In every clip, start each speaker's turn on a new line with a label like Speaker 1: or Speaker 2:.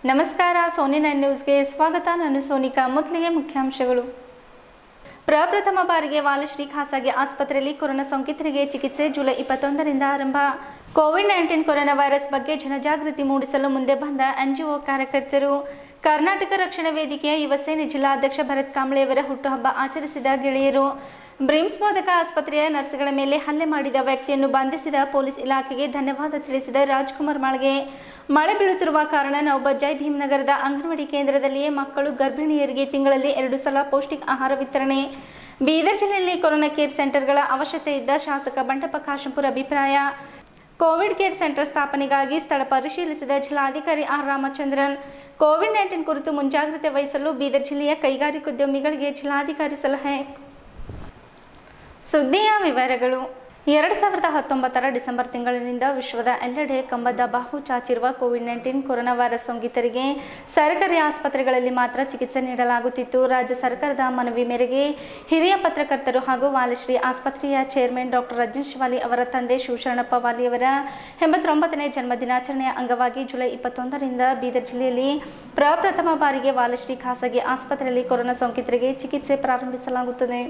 Speaker 1: ನಮಸ್ಕಾರ Sony nine ನ್ಯೂಸ್ಗೆ ಸ್ವಾಗತ ನಾನು ಸೋನಿಕಾ ಮೊದಲಿಗೆ ಮುಖ್ಯಾಂಶಗಳು ಪ್ರಪ್ರಥಮ ಬಾರಿಗೆ ವಾಲಶ್ರೀ ಖಾಸಗಿ ಆಸ್ಪತ್ರೆಯಲ್ಲಿ ಕೊರೋನಾ ಸೋಂಕಿತರಿಗೆ ಚಿಕಿತ್ಸೆ ಜುಲೈ ಇಪ್ಪತ್ತೊಂದರಿಂದ ಆರಂಭ ಕೋವಿಡ್ ನೈನ್ಟೀನ್ ಕೊರೋನಾ ವೈರಸ್ ಬಗ್ಗೆ ಜನಜಾಗೃತಿ ಮೂಡಿಸಲು ಮುಂದೆ ಬಂದ ಎನ್ಜಿಒ ಕಾರ್ಯಕರ್ತರು ಕರ್ನಾಟಕ ರಕ್ಷಣಾ ವೇದಿಕೆಯ ಯುವ ಸೇನೆ ಜಿಲ್ಲಾಧ್ಯಕ್ಷ ಭರತ್ ಕಾಂಬ್ಳೆಯವರ ಹುಟ್ಟುಹಬ್ಬ ಆಚರಿಸಿದ ಗೆಳೆಯರು ಬ್ರಿಮ್ಸ್ ಬೋಧಕ ಆಸ್ಪತ್ರೆಯ ನರ್ಸ್ಗಳ ಮೇಲೆ ಹಲ್ಲೆ ಮಾಡಿದ ವ್ಯಕ್ತಿಯನ್ನು ಬಂಧಿಸಿದ ಪೊಲೀಸ್ ಇಲಾಖೆಗೆ ಧನ್ಯವಾದ ತಿಳಿಸಿದ ರಾಜ್ಕುಮಾರ್ ಮಾಳ್ಗೆ ಮಳೆ ಬೀಳುತ್ತಿರುವ ಕಾರಣ ನವಬಜ್ಜಾಯ್ ಭೀಮನಗರದ ಅಂಗನವಾಡಿ ಕೇಂದ್ರದಲ್ಲಿಯೇ ಮಕ್ಕಳು ಗರ್ಭಿಣಿಯರಿಗೆ ತಿಂಗಳಲ್ಲಿ ಎರಡು ಸಲ ಪೌಷ್ಟಿಕ ಆಹಾರ ವಿತರಣೆ ಬೀದರ್ ಜಿಲ್ಲೆಯಲ್ಲಿ ಕೊರೋನಾ ಕೇರ್ ಸೆಂಟರ್ಗಳ ಅವಶ್ಯಕತೆ ಇದ್ದ ಶಾಸಕ ಬಂಟಪ್ಪ ಕಾಶಂಪುರ ಅಭಿಪ್ರಾಯ ಕೋವಿಡ್ ಕೇರ್ ಸೆಂಟರ್ ಸ್ಥಾಪನೆಗಾಗಿ ಸ್ಥಳ ಪರಿಶೀಲಿಸಿದ ಜಿಲ್ಲಾಧಿಕಾರಿ ಆರ್ ರಾಮಚಂದ್ರನ್ ಕೋವಿಡ್ ನೈನ್ಟೀನ್ ಕುರಿತು ಮುಂಜಾಗ್ರತೆ ವಹಿಸಲು ಬೀದರ್ ಜಿಲ್ಲೆಯ ಕೈಗಾರಿಕೋದ್ಯಮಿಗಳಿಗೆ ಜಿಲ್ಲಾಧಿಕಾರಿ ಸಲಹೆ ಸುದ್ದಿಯ ವಿವರಗಳು ಎರಡು ಸಾವಿರದ ಹತ್ತೊಂಬತ್ತರ ಡಿಸೆಂಬರ್ ತಿಂಗಳಿನಿಂದ ವಿಶ್ವದ ಎಲ್ಲೆಡೆ ಕಂಬದ ಬಾಹು ಚಾಚಿರುವ ಕೋವಿಡ್ ನೈನ್ಟೀನ್ ಕೊರೋನಾ ವೈರಸ್ ಸೋಂಕಿತರಿಗೆ ಸರ್ಕಾರಿ ಆಸ್ಪತ್ರೆಗಳಲ್ಲಿ ಮಾತ್ರ ಚಿಕಿತ್ಸೆ ನೀಡಲಾಗುತ್ತಿತ್ತು ರಾಜ್ಯ ಸರ್ಕಾರದ ಮನವಿ ಮೇರೆಗೆ ಹಿರಿಯ ಪತ್ರಕರ್ತರು ಹಾಗೂ ವಾಲಶ್ರೀ ಆಸ್ಪತ್ರೆಯ ಚೇರ್ಮನ್ ಡಾಕ್ಟರ್ ರಜನೀಶ್ ವಾಲಿ ಅವರ ತಂದೆ ಶಿವಶರಣಪ್ಪ ವಾಲಿಯವರ ಎಂಬತ್ತೊಂಬತ್ತನೇ ಜನ್ಮದಿನಾಚರಣೆಯ ಅಂಗವಾಗಿ ಜುಲೈ ಇಪ್ಪತ್ತೊಂದರಿಂದ ಬೀದರ್ ಜಿಲ್ಲೆಯಲ್ಲಿ ಪ್ರಪ್ರಥಮ ಬಾರಿಗೆ ವಾಲಶ್ರೀ ಖಾಸಗಿ ಆಸ್ಪತ್ರೆಯಲ್ಲಿ ಕೊರೋನಾ ಸೋಂಕಿತರಿಗೆ ಚಿಕಿತ್ಸೆ ಪ್ರಾರಂಭಿಸಲಾಗುತ್ತದೆ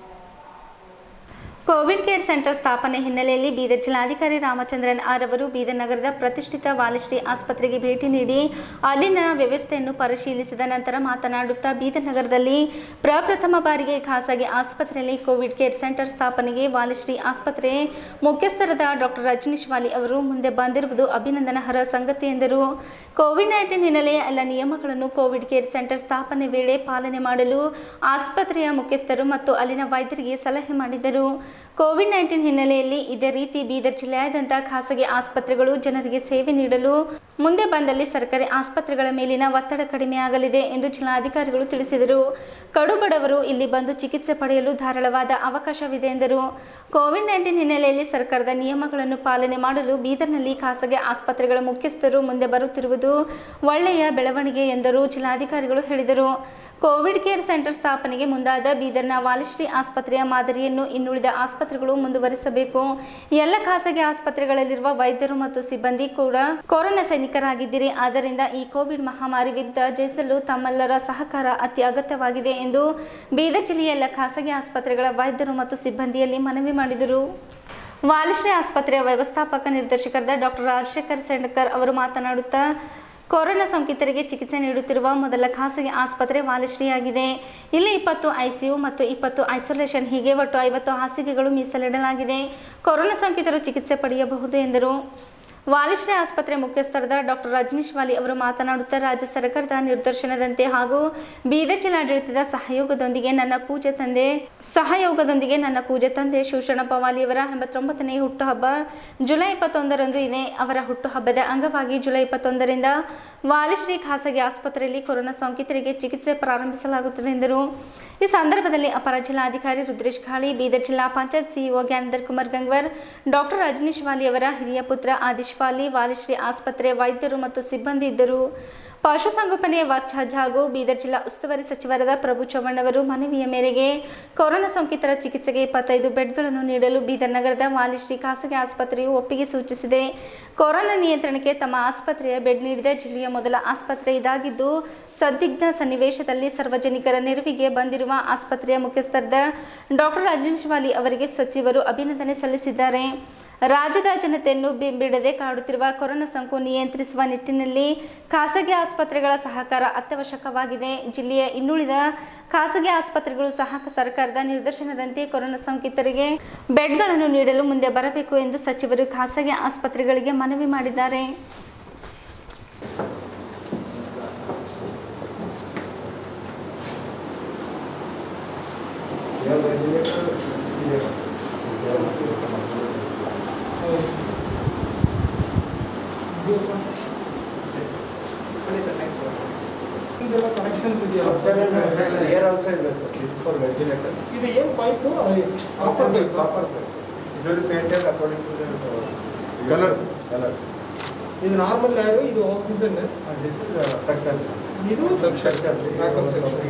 Speaker 1: ಕೋವಿಡ್ ಕೇರ್ ಸೆಂಟರ್ ಸ್ಥಾಪನೆ ಹಿನ್ನೆಲೆಯಲ್ಲಿ ಬೀದರ್ ಜಿಲ್ಲಾಧಿಕಾರಿ ರಾಮಚಂದ್ರನ್ ಆರ್ ಅವರು ಬೀದರ್ ನಗರದ ಪ್ರತಿಷ್ಠಿತ ವಾಲಶ್ರೀ ಆಸ್ಪತ್ರೆಗೆ ಭೇಟಿ ನೀಡಿ ಅಲ್ಲಿನ ವ್ಯವಸ್ಥೆಯನ್ನು ಪರಿಶೀಲಿಸಿದ ನಂತರ ಮಾತನಾಡುತ್ತಾ ಬೀದರ್ ನಗರದಲ್ಲಿ ಪ್ರಪ್ರಥಮ ಬಾರಿಗೆ ಖಾಸಗಿ ಆಸ್ಪತ್ರೆಯಲ್ಲಿ ಕೋವಿಡ್ ಕೇರ್ ಸೆಂಟರ್ ಸ್ಥಾಪನೆಗೆ ವಾಲಶ್ರೀ ಆಸ್ಪತ್ರೆ ಮುಖ್ಯಸ್ಥರಾದ ಡಾಕ್ಟರ್ ರಜನೀಶ್ ವಾಲಿ ಅವರು ಮುಂದೆ ಬಂದಿರುವುದು ಅಭಿನಂದನಾರ್ಹ ಸಂಗತಿ ಎಂದರು ಕೋವಿಡ್ ನೈನ್ಟೀನ್ ಹಿನ್ನೆಲೆ ಎಲ್ಲ ನಿಯಮಗಳನ್ನು ಕೋವಿಡ್ ಕೇರ್ ಸೆಂಟರ್ ಸ್ಥಾಪನೆ ವೇಳೆ ಪಾಲನೆ ಮಾಡಲು ಆಸ್ಪತ್ರೆಯ ಮುಖ್ಯಸ್ಥರು ಮತ್ತು ಅಲ್ಲಿನ ವೈದ್ಯರಿಗೆ ಸಲಹೆ ಮಾಡಿದರು ಕೋವಿಡ್ ನೈನ್ಟೀನ್ ಹಿನ್ನೆಲೆಯಲ್ಲಿ ಇದೇ ರೀತಿ ಬೀದರ್ ಜಿಲ್ಲೆಯಾದ್ಯಂತ ಖಾಸಗಿ ಆಸ್ಪತ್ರೆಗಳು ಜನರಿಗೆ ಸೇವೆ ನೀಡಲು ಮುಂದೆ ಬಂದಲ್ಲಿ ಸರ್ಕಾರಿ ಆಸ್ಪತ್ರೆಗಳ ಮೇಲಿನ ಒತ್ತಡ ಕಡಿಮೆಯಾಗಲಿದೆ ಎಂದು ಜಿಲ್ಲಾಧಿಕಾರಿಗಳು ತಿಳಿಸಿದರು ಕಡು ಬಡವರು ಇಲ್ಲಿ ಬಂದು ಚಿಕಿತ್ಸೆ ಪಡೆಯಲು ಧಾರಾಳವಾದ ಅವಕಾಶವಿದೆ ಎಂದರು ಕೋವಿಡ್ ನೈನ್ಟೀನ್ ಹಿನ್ನೆಲೆಯಲ್ಲಿ ಸರ್ಕಾರದ ನಿಯಮಗಳನ್ನು ಪಾಲನೆ ಮಾಡಲು ಬೀದರ್ನಲ್ಲಿ ಖಾಸಗಿ ಆಸ್ಪತ್ರೆಗಳ ಮುಖ್ಯಸ್ಥರು ಮುಂದೆ ಬರುತ್ತಿರುವುದು ಒಳ್ಳೆಯ ಬೆಳವಣಿಗೆ ಎಂದರು ಜಿಲ್ಲಾಧಿಕಾರಿಗಳು ಹೇಳಿದರು ಕೋವಿಡ್ ಕೇರ್ ಸೆಂಟರ್ ಸ್ಥಾಪನೆಗೆ ಮುಂದಾದ ಬೀದರ್ನ ವಾಲಶ್ರೀ ಆಸ್ಪತ್ರೆಯ ಮಾದರಿಯನ್ನು ಇನ್ನುಳಿದ ಆಸ್ಪತ್ರೆಗಳು ಮುಂದುವರಿಸಬೇಕು ಎಲ್ಲ ಖಾಸಗಿ ಆಸ್ಪತ್ರೆಗಳಲ್ಲಿರುವ ವೈದ್ಯರು ಮತ್ತು ಸಿಬ್ಬಂದಿ ಕೂಡ ಕೊರೋನಾ ಸೈನಿಕರಾಗಿದ್ದೀರಿ ಆದ್ದರಿಂದ ಈ ಕೋವಿಡ್ ಮಹಾಮಾರಿ ವಿರುದ್ಧ ಜಯಿಸಲು ತಮ್ಮೆಲ್ಲರ ಸಹಕಾರ ಅತಿ ಅಗತ್ಯವಾಗಿದೆ ಎಂದು ಬೀದರ್ ಜಿಲ್ಲೆಯ ಎಲ್ಲ ಖಾಸಗಿ ಆಸ್ಪತ್ರೆಗಳ ವೈದ್ಯರು ಮತ್ತು ಸಿಬ್ಬಂದಿಯಲ್ಲಿ ಮನವಿ ಮಾಡಿದರು ವಾಲಶ್ರೀ ಆಸ್ಪತ್ರೆಯ ವ್ಯವಸ್ಥಾಪಕ ನಿರ್ದೇಶಕರಾದ ಡಾಕ್ಟರ್ ರಾಜಶೇಖರ್ ಸೆಂಡಕರ್ ಅವರು ಮಾತನಾಡುತ್ತಾ ಕೊರೋನಾ ಸೋಂಕಿತರಿಗೆ ಚಿಕಿತ್ಸೆ ನೀಡುತ್ತಿರುವ ಮೊದಲ ಖಾಸಗಿ ಆಸ್ಪತ್ರೆ ವಾಲಶ್ರೀಯಾಗಿದೆ ಇಲ್ಲಿ ಇಪ್ಪತ್ತು ಐಸಿಯು ಮತ್ತು ಇಪ್ಪತ್ತು ಐಸೋಲೇಷನ್ ಹೀಗೆ ಒಟ್ಟು ಐವತ್ತು ಹಾಸಿಗೆಗಳು ಮೀಸಲಿಡಲಾಗಿದೆ ಕೊರೋನಾ ಸೋಂಕಿತರು ಚಿಕಿತ್ಸೆ ಪಡೆಯಬಹುದು ಎಂದರು ವಾಲಿಶ್ರೀ ಆಸ್ಪತ್ರೆ ಮುಖ್ಯಸ್ಥರಾದ ಡಾಕ್ಟರ್ ರಜನೀಶ್ ವಾಲಿ ಅವರು ಮಾತನಾಡುತ್ತಾ ರಾಜ್ಯ ಸರ್ಕಾರದ ನಿರ್ದೇಶನದಂತೆ ಹಾಗೂ ಬೀದರ್ ಜಿಲ್ಲಾಡಳಿತದ ಸಹಯೋಗದೊಂದಿಗೆ ನನ್ನ ಪೂಜೆ ತಂದೆ ಸಹಯೋಗದೊಂದಿಗೆ ನನ್ನ ಪೂಜೆ ತಂದೆ ಶಿವಶರಣಪ್ಪ ವಾಲಿಯವರ ಎಂಬತ್ತೊಂಬತ್ತನೇ ಹುಟ್ಟುಹಬ್ಬ ಜುಲೈ ಇಪ್ಪತ್ತೊಂದರಂದು ಇದೆ ಅವರ ಹುಟ್ಟುಹಬ್ಬದ ಅಂಗವಾಗಿ ಜುಲೈ ಇಪ್ಪತ್ತೊಂದರಿಂದ ವಾಲಿಶ್ರೀ ಖಾಸಗಿ ಆಸ್ಪತ್ರೆಯಲ್ಲಿ ಕೊರೋನಾ ಸೋಂಕಿತರಿಗೆ ಚಿಕಿತ್ಸೆ ಪ್ರಾರಂಭಿಸಲಾಗುತ್ತದೆ ಎಂದರು ಈ ಸಂದರ್ಭದಲ್ಲಿ ಅಪರ ಜಿಲ್ಲಾಧಿಕಾರಿ ರುದ್ರೇಶ್ ಖಾಳಿ ಬೀದರ್ ಜಿಲ್ಲಾ ಪಂಚಾಯತ್ ಸಿಇಒ ಜ್ಞಾನಧರ್ ಕುಮಾರ್ ಗಂಗ್ವರ್ ಡಾಕ್ಟರ್ ರಜನೀಶ್ ವಾಲಿ ಅವರ ಹಿರಿಯ ಪುತ್ರ ಆದಿಶ್ ವಾಲಿ ವಾಲಿಶ್ರೀ ಆಸ್ಪತ್ರೆ ವೈದ್ಯರು ಮತ್ತು ಸಿಬ್ಬಂದಿ ಇದ್ದರು ಪಶುಸಂಗೋಪನೆ ವಾಚ್ಛಾಜ್ ಹಾಗೂ ಬೀದರ್ ಜಿಲ್ಲಾ ಉಸ್ತುವಾರಿ ಸಚಿವರಾದ ಪ್ರಭು ಚವ್ಹಾಣ್ ಅವರು ಮನವಿಯ ಮೇರೆಗೆ ಕೊರೋನಾ ಸೋಂಕಿತರ ಚಿಕಿತ್ಸೆಗೆ ಇಪ್ಪತ್ತೈದು ಬೆಡ್ಗಳನ್ನು ನೀಡಲು ಬೀದರ್ ನಗರದ ವಾಲಿಶ್ರೀ ಖಾಸಗಿ ಆಸ್ಪತ್ರೆಯು ಒಪ್ಪಿಗೆ ಸೂಚಿಸಿದೆ ಕೊರೋನಾ ನಿಯಂತ್ರಣಕ್ಕೆ ತಮ್ಮ ಆಸ್ಪತ್ರೆಯ ಬೆಡ್ ನೀಡಿದ ಜಿಲ್ಲೆಯ ಮೊದಲ ಆಸ್ಪತ್ರೆ ಇದಾಗಿದ್ದು ಸಂದಿಗ್ಧ ಸನ್ನಿವೇಶದಲ್ಲಿ ಸಾರ್ವಜನಿಕರ ನೆರವಿಗೆ ಬಂದಿರುವ ಆಸ್ಪತ್ರೆಯ ಮುಖ್ಯಸ್ಥರಾದ ಡಾಕ್ಟರ್ ರಜನೀಶ್ ವಾಲಿ ಅವರಿಗೆ ಸಚಿವರು ಅಭಿನಂದನೆ ಸಲ್ಲಿಸಿದ್ದಾರೆ ರಾಜ್ಯದ ಜನತೆಯನ್ನು ಬಿಡದೆ ಕಾಡುತ್ತಿರುವ ಕೊರೋನಾ ಸೋಂಕು ನಿಯಂತ್ರಿಸುವ ನಿಟ್ಟಿನಲ್ಲಿ ಖಾಸಗಿ ಆಸ್ಪತ್ರೆಗಳ ಸಹಕಾರ ಅತ್ಯವಶ್ಯಕವಾಗಿದೆ ಜಿಲ್ಲೆಯ ಇನ್ನುಳಿದ ಖಾಸಗಿ ಆಸ್ಪತ್ರೆಗಳು ಸಹ ಸರ್ಕಾರದ ನಿರ್ದೇಶನದಂತೆ ಕೊರೋನಾ ಸೋಂಕಿತರಿಗೆ ಬೆಡ್ಗಳನ್ನು ನೀಡಲು ಮುಂದೆ ಬರಬೇಕು ಎಂದು ಸಚಿವರು ಖಾಸಗಿ ಆಸ್ಪತ್ರೆಗಳಿಗೆ ಮನವಿ ಮಾಡಿದ್ದಾರೆ
Speaker 2: ಇದೆಲ್ಲ ಕನೆಕ್ಷನ್ಸ್ ಇದೆಯಲ್ಲ
Speaker 3: ಏರ್ ಆಲ್ಸೋ ಇದೆ ಸರ್ ಇದು ಫಾರ್ ವೆಂಟಿಲೇಟರ್
Speaker 2: ಇದು ಏನು pipe
Speaker 3: copper pipe copper pipe it will painted according to the
Speaker 4: Colours.
Speaker 3: Colours
Speaker 2: ಇದು ನಾರ್ಮಲ್ ಏರು ಇದು ಆಕ್ಸಿಜನ್
Speaker 3: ದಿಸ್ ಇಸ್ ಸೆಕ್ಷನ್
Speaker 2: ಇದು section backup section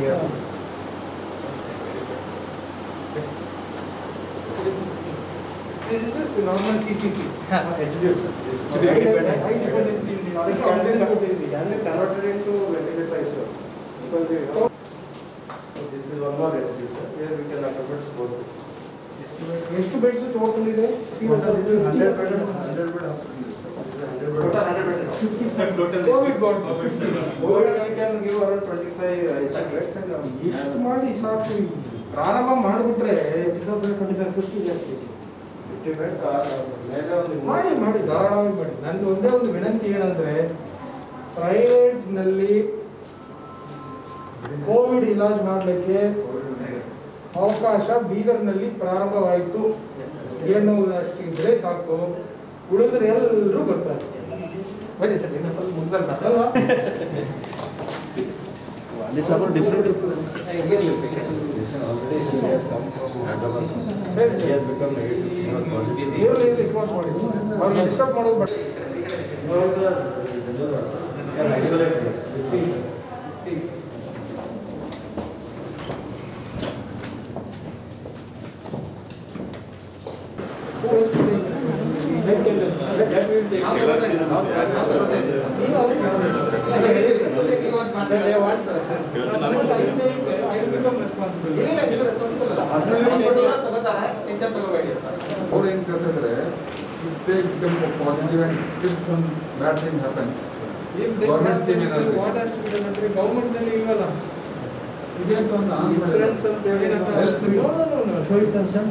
Speaker 2: This is normal CCC.
Speaker 3: H D
Speaker 2: High high dependency in the- ಅದಕ್ಕೆ oxygen ಕೊಟ್ಟಿದ್ದೀವಿ.
Speaker 3: Converted into ventilator iso so this is one more H D here we can accommodate both
Speaker 2: ಎಷ್ಟು beds total ಇದೆ
Speaker 3: hundred bed hundred bed
Speaker 2: COVID got
Speaker 3: can give around twenty five iso beds
Speaker 2: ಇಷ್ಟು ಮಾಡಿ ಸಾಕು ಪ್ರಾರಂಭ ಮಾಡಿಬಿಟ್ರೆ fifty ಜಾಸ್ತಿ
Speaker 3: fifty bed ಮೇಲೆ ಒಂದು
Speaker 2: ಮಾಡಿ ಮಾಡಿ ಧಾರಾಳವಾಗಿ ಮಾಡಿ ನಂದು ಒಂದೇ ಒಂದು ವಿನಂತಿ ಏನಂದ್ರೆ ಪ್ರೈವೇಟ್ನಲ್ಲಿ ಕೋವಿಡ್ ಇಲಾಜ್ ಮಾಡಲಿಕ್ಕೆ ಅವಕಾಶ ಬೀದರ್ನಲ್ಲಿ ಪ್ರಾರಂಭವಾಯಿತು ಎನ್ನುವುದಷ್ಟು ಇದ್ರೆ ಸಾಕು ಉಳಿದ್ರೆ ಎಲ್ಲರೂ ಬರ್ತಾರೆ
Speaker 3: ಬನ್ನಿ ಸರ್ ಇನ್ನು ಸ್ವಲ್ಪ ಮುಂದೆ
Speaker 2: ಅಲ್ವಾ
Speaker 4: ಅಲ್ಲಿ ಸ್ವಲ್ಪ ಡಿಫ್ರೆಂಟ್
Speaker 2: ಸರಿ, ಸರಿ. ಇರ್ಲಿ ಇರ್ಲಿ ಕ್ಲೋಸ್ ಮಾಡಿ ಅವ್ರಿಗೆ ಡಿಸ್ಟರ್ಬ್ ಮಾಡೋದು ಬೇಡ
Speaker 5: ಅವ್ರು ಏನು ಕೇಳ್ತಿದ್ರೆ if they become positive and if some bad thing happens Government scheme ಏನಾದ್ರು ಇದೆ?
Speaker 2: ಗೌರ್ಮೆಂಟ್ ನಲ್ಲಿ ಇಲ್ವಲ್ಲ
Speaker 5: ಇದೆ ಅಂತ ಒಂದು ಆನ್ಸರ್ ಇದೆ.
Speaker 2: ಇನ್ಸೂರೆನ್ಸ್ ಅಂತ ಹೇಳಿ
Speaker 5: Health
Speaker 2: No, no, no, no.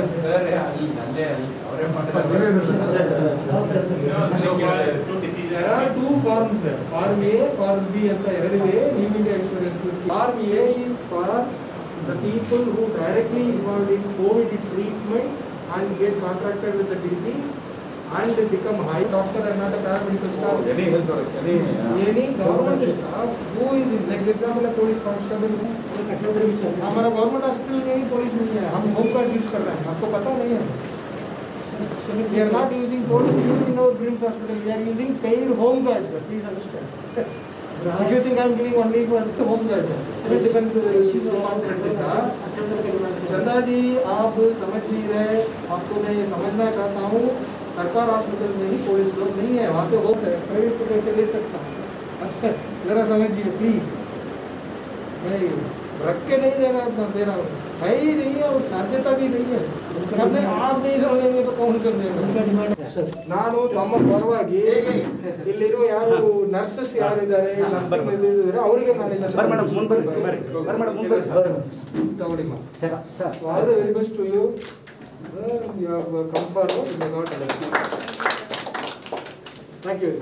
Speaker 2: There are two forms, sir. Form A, Form B ಅಂತ ಎರಡಿದೆ New India Insurance. Form A is for the people who directly involved in COVID treatment and get contracted with the disease and they become high doctor and not a paramedical staff.
Speaker 5: Any health work, any, uh,
Speaker 2: Any government staff who is in, like for example, a police constable, हमारा government hospital में ही police नहीं है हम home guard use कर रहे हैं आपको पता नहीं है We are not using police even in our Grims hospital. We are using paid home guards. Sir. Please understand. if you think I am giving only for home guards, civil defense department का चंदा जी आप समझ नहीं रहे आपको मैं ये समझना चाहता हूँ सरकार हॉस्पिटल में ही पुलिस लोग नहीं है वहाँ पे होता है प्राइवेट को कैसे ले सकता हूँ अच्छा जरा समझिए प्लीज मैं रख के नहीं दे रहा दे रहा हूँ है ही नहीं है और साध्यता भी नहीं है अब नहीं आप नहीं समझेंगे तो कौन समझेगा ನಾನು ತಮ್ಮ ಪರವಾಗಿ ಇಲ್ಲಿರುವ ಯಾರು ನರ್ಸಸ್ ಯಾರಿದ್ದಾರೆ ನರ್ಸಿಂಗ್ ಇದ್ದಾರೆ ಅವರಿಗೆ ನಾನು ಇದನ್ನ
Speaker 4: ಬರ್ರಿ ಮೇಡಮ್, ಮುಂದ್ ಬರ್ರಿ, ಬರ್ರಿ. ಬರ್ರಿ ಮೇಡಮ್, ಮುಂದ್ ಬರ್ರಿ. ಬರ್ರಿ.
Speaker 2: ತಗೊಳ್ಳಿ ಮಾ
Speaker 4: sir sir
Speaker 2: all the very best to you you have come forward in got thank you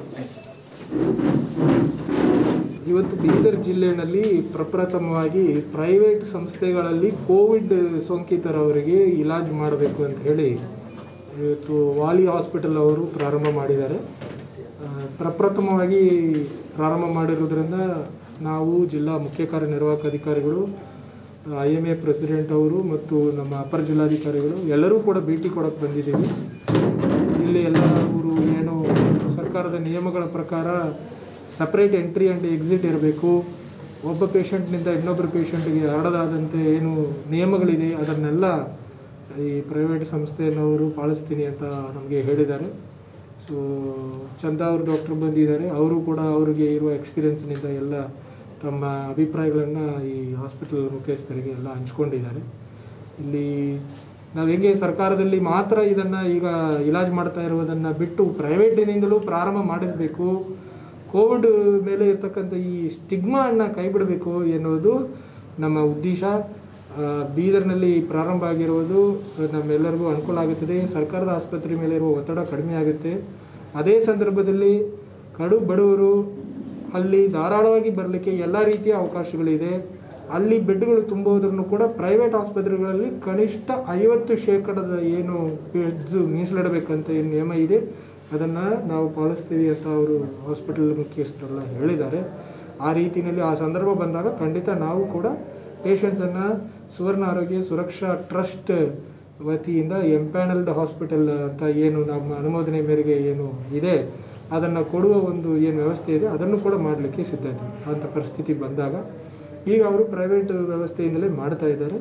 Speaker 2: ಇವತ್ತು ಬೀದರ್ ಜಿಲ್ಲೆಯಲ್ಲಿ ಪ್ರಪ್ರಥಮವಾಗಿ ಪ್ರೈವೇಟ್ ಸಂಸ್ಥೆಗಳಲ್ಲಿ ಕೋವಿಡ್ ಸೋಂಕಿತರವರಿಗೆ ಇಲಾಜ್ ಮಾಡಬೇಕು ಅಂತ ಹೇಳಿ ಇವತ್ತು ವಾಲಿ ಹಾಸ್ಪಿಟಲ್ ಅವರು ಪ್ರಾರಂಭ ಮಾಡಿದ್ದಾರೆ ಆ, ಪ್ರಪ್ರಥಮವಾಗಿ ಪ್ರಾರಂಭ ಮಾಡಿರೋದ್ರಿಂದ ನಾವು ಜಿಲ್ಲಾ ಮುಖ್ಯ ಕಾರ್ಯನಿರ್ವಾಹಕ ಅಧಿಕಾರಿಗಳು ಐ ಎಮ್ ಎ ಪ್ರೆಸಿಡೆಂಟ್ ಅವರು ಮತ್ತು ನಮ್ಮ ಅಪರ ಜಿಲ್ಲಾಧಿಕಾರಿಗಳು ಎಲ್ಲರೂ ಕೂಡ ಭೇಟಿ ಕೊಡೋಕ್ಕೆ ಬಂದಿದ್ದೀವಿ ಇಲ್ಲಿ ಎಲ್ಲ ಅವರು ಏನು ಸರ್ಕಾರದ ನಿಯಮಗಳ ಪ್ರಕಾರ ಸಪ್ರೇಟ್ ಎಂಟ್ರಿ ಆ್ಯಂಡ್ ಎಕ್ಸಿಟ್ ಇರಬೇಕು ಒಬ್ಬ ಪೇಷಂಟ್ನಿಂದ ಇನ್ನೊಬ್ಬರು ಪೇಷಂಟ್ಗೆ ಹರಡದಾದಂತೆ ಏನು ನಿಯಮಗಳಿದೆ ಅದನ್ನೆಲ್ಲ ಈ ಪ್ರೈವೇಟ್ ಸಂಸ್ಥೆಯವರು ಪಾಲಿಸ್ತೀನಿ ಅಂತ ನಮಗೆ ಹೇಳಿದ್ದಾರೆ ಸೊ ಚಂದಾ ಅವರು ಡಾಕ್ಟರ್ ಬಂದಿದ್ದಾರೆ ಅವರು ಕೂಡ ಅವರಿಗೆ ಇರುವ ಎಕ್ಸ್ಪೀರಿಯನ್ಸ್ನಿಂದ ಎಲ್ಲ ತಮ್ಮ ಅಭಿಪ್ರಾಯಗಳನ್ನು ಈ ಹಾಸ್ಪಿಟಲ್ ಮುಖ್ಯಸ್ಥರಿಗೆ ಎಲ್ಲ ಹಂಚ್ಕೊಂಡಿದ್ದಾರೆ ಇಲ್ಲಿ ನಾವು ಹೆಂಗೆ ಸರ್ಕಾರದಲ್ಲಿ ಮಾತ್ರ ಇದನ್ನು ಈಗ ಇಲಾಜ್ ಮಾಡ್ತಾ ಇರುವುದನ್ನು ಬಿಟ್ಟು ಪ್ರೈವೇಟಿನಿಂದಲೂ ಪ್ರಾರಂಭ ಮಾಡಿಸಬೇಕು ಕೋವಿಡ್ ಮೇಲೆ ಇರ್ತಕ್ಕಂಥ ಈ ಸ್ಟಿಗ್ಮಾವನ್ನು ಕೈ ಬಿಡಬೇಕು ಎನ್ನುವುದು ನಮ್ಮ ಉದ್ದೇಶ ಆ, ಬೀದರ್ನಲ್ಲಿ ಪ್ರಾರಂಭ ಆಗಿರುವುದು ನಮ್ಮೆಲ್ಲರಿಗೂ ಅನುಕೂಲ ಆಗುತ್ತದೆ ಸರ್ಕಾರದ ಆಸ್ಪತ್ರೆ ಮೇಲೆ ಇರುವ ಒತ್ತಡ ಕಡಿಮೆ ಆಗುತ್ತೆ ಅದೇ ಸಂದರ್ಭದಲ್ಲಿ ಕಡು ಬಡವರು ಅಲ್ಲಿ ಧಾರಾಳವಾಗಿ ಬರಲಿಕ್ಕೆ ಎಲ್ಲ ರೀತಿಯ ಅವಕಾಶಗಳಿದೆ ಅಲ್ಲಿ ಬೆಡ್ಗಳು ತುಂಬೋದ್ರೂ ಕೂಡ ಪ್ರೈವೇಟ್ ಆಸ್ಪತ್ರೆಗಳಲ್ಲಿ ಕನಿಷ್ಠ ಐವತ್ತು ಶೇಕಡದ ಏನು ಬೆಡ್ಸ್ ಮೀಸಲಿಡಬೇಕಂತ ಏನು ನಿಯಮ ಇದೆ ಅದನ್ನು ನಾವು ಪಾಲಿಸ್ತೀವಿ ಅಂತ ಅವರು ಹಾಸ್ಪಿಟಲ್ ಮುಖ್ಯಸ್ಥರೆಲ್ಲ ಹೇಳಿದ್ದಾರೆ ಆ ರೀತಿಯಲ್ಲಿ ಆ ಸಂದರ್ಭ ಬಂದಾಗ ಖಂಡಿತ ನಾವು ಕೂಡ ಪೇಷಂಟ್ಸನ್ನು ಸುವರ್ಣ ಆರೋಗ್ಯ ಸುರಕ್ಷಾ ಟ್ರಸ್ಟ್ ವತಿಯಿಂದ ಎಂಪ್ಯಾನಲ್ಡ್ ಹಾಸ್ಪಿಟಲ್ ಅಂತ ಏನು ನಮ್ಮ ಅನುಮೋದನೆ ಮೇರೆಗೆ ಏನು ಇದೆ ಅದನ್ನು ಕೊಡುವ ಒಂದು ಏನು ವ್ಯವಸ್ಥೆ ಇದೆ ಅದನ್ನು ಕೂಡ ಮಾಡಲಿಕ್ಕೆ ಸಿದ್ಧ ಇದ್ವಿ ಅಂಥ ಪರಿಸ್ಥಿತಿ ಬಂದಾಗ ಈಗ ಅವರು ಪ್ರೈವೇಟ್ ವ್ಯವಸ್ಥೆಯಿಂದಲೇ ಮಾಡ್ತಾ ಇದ್ದಾರೆ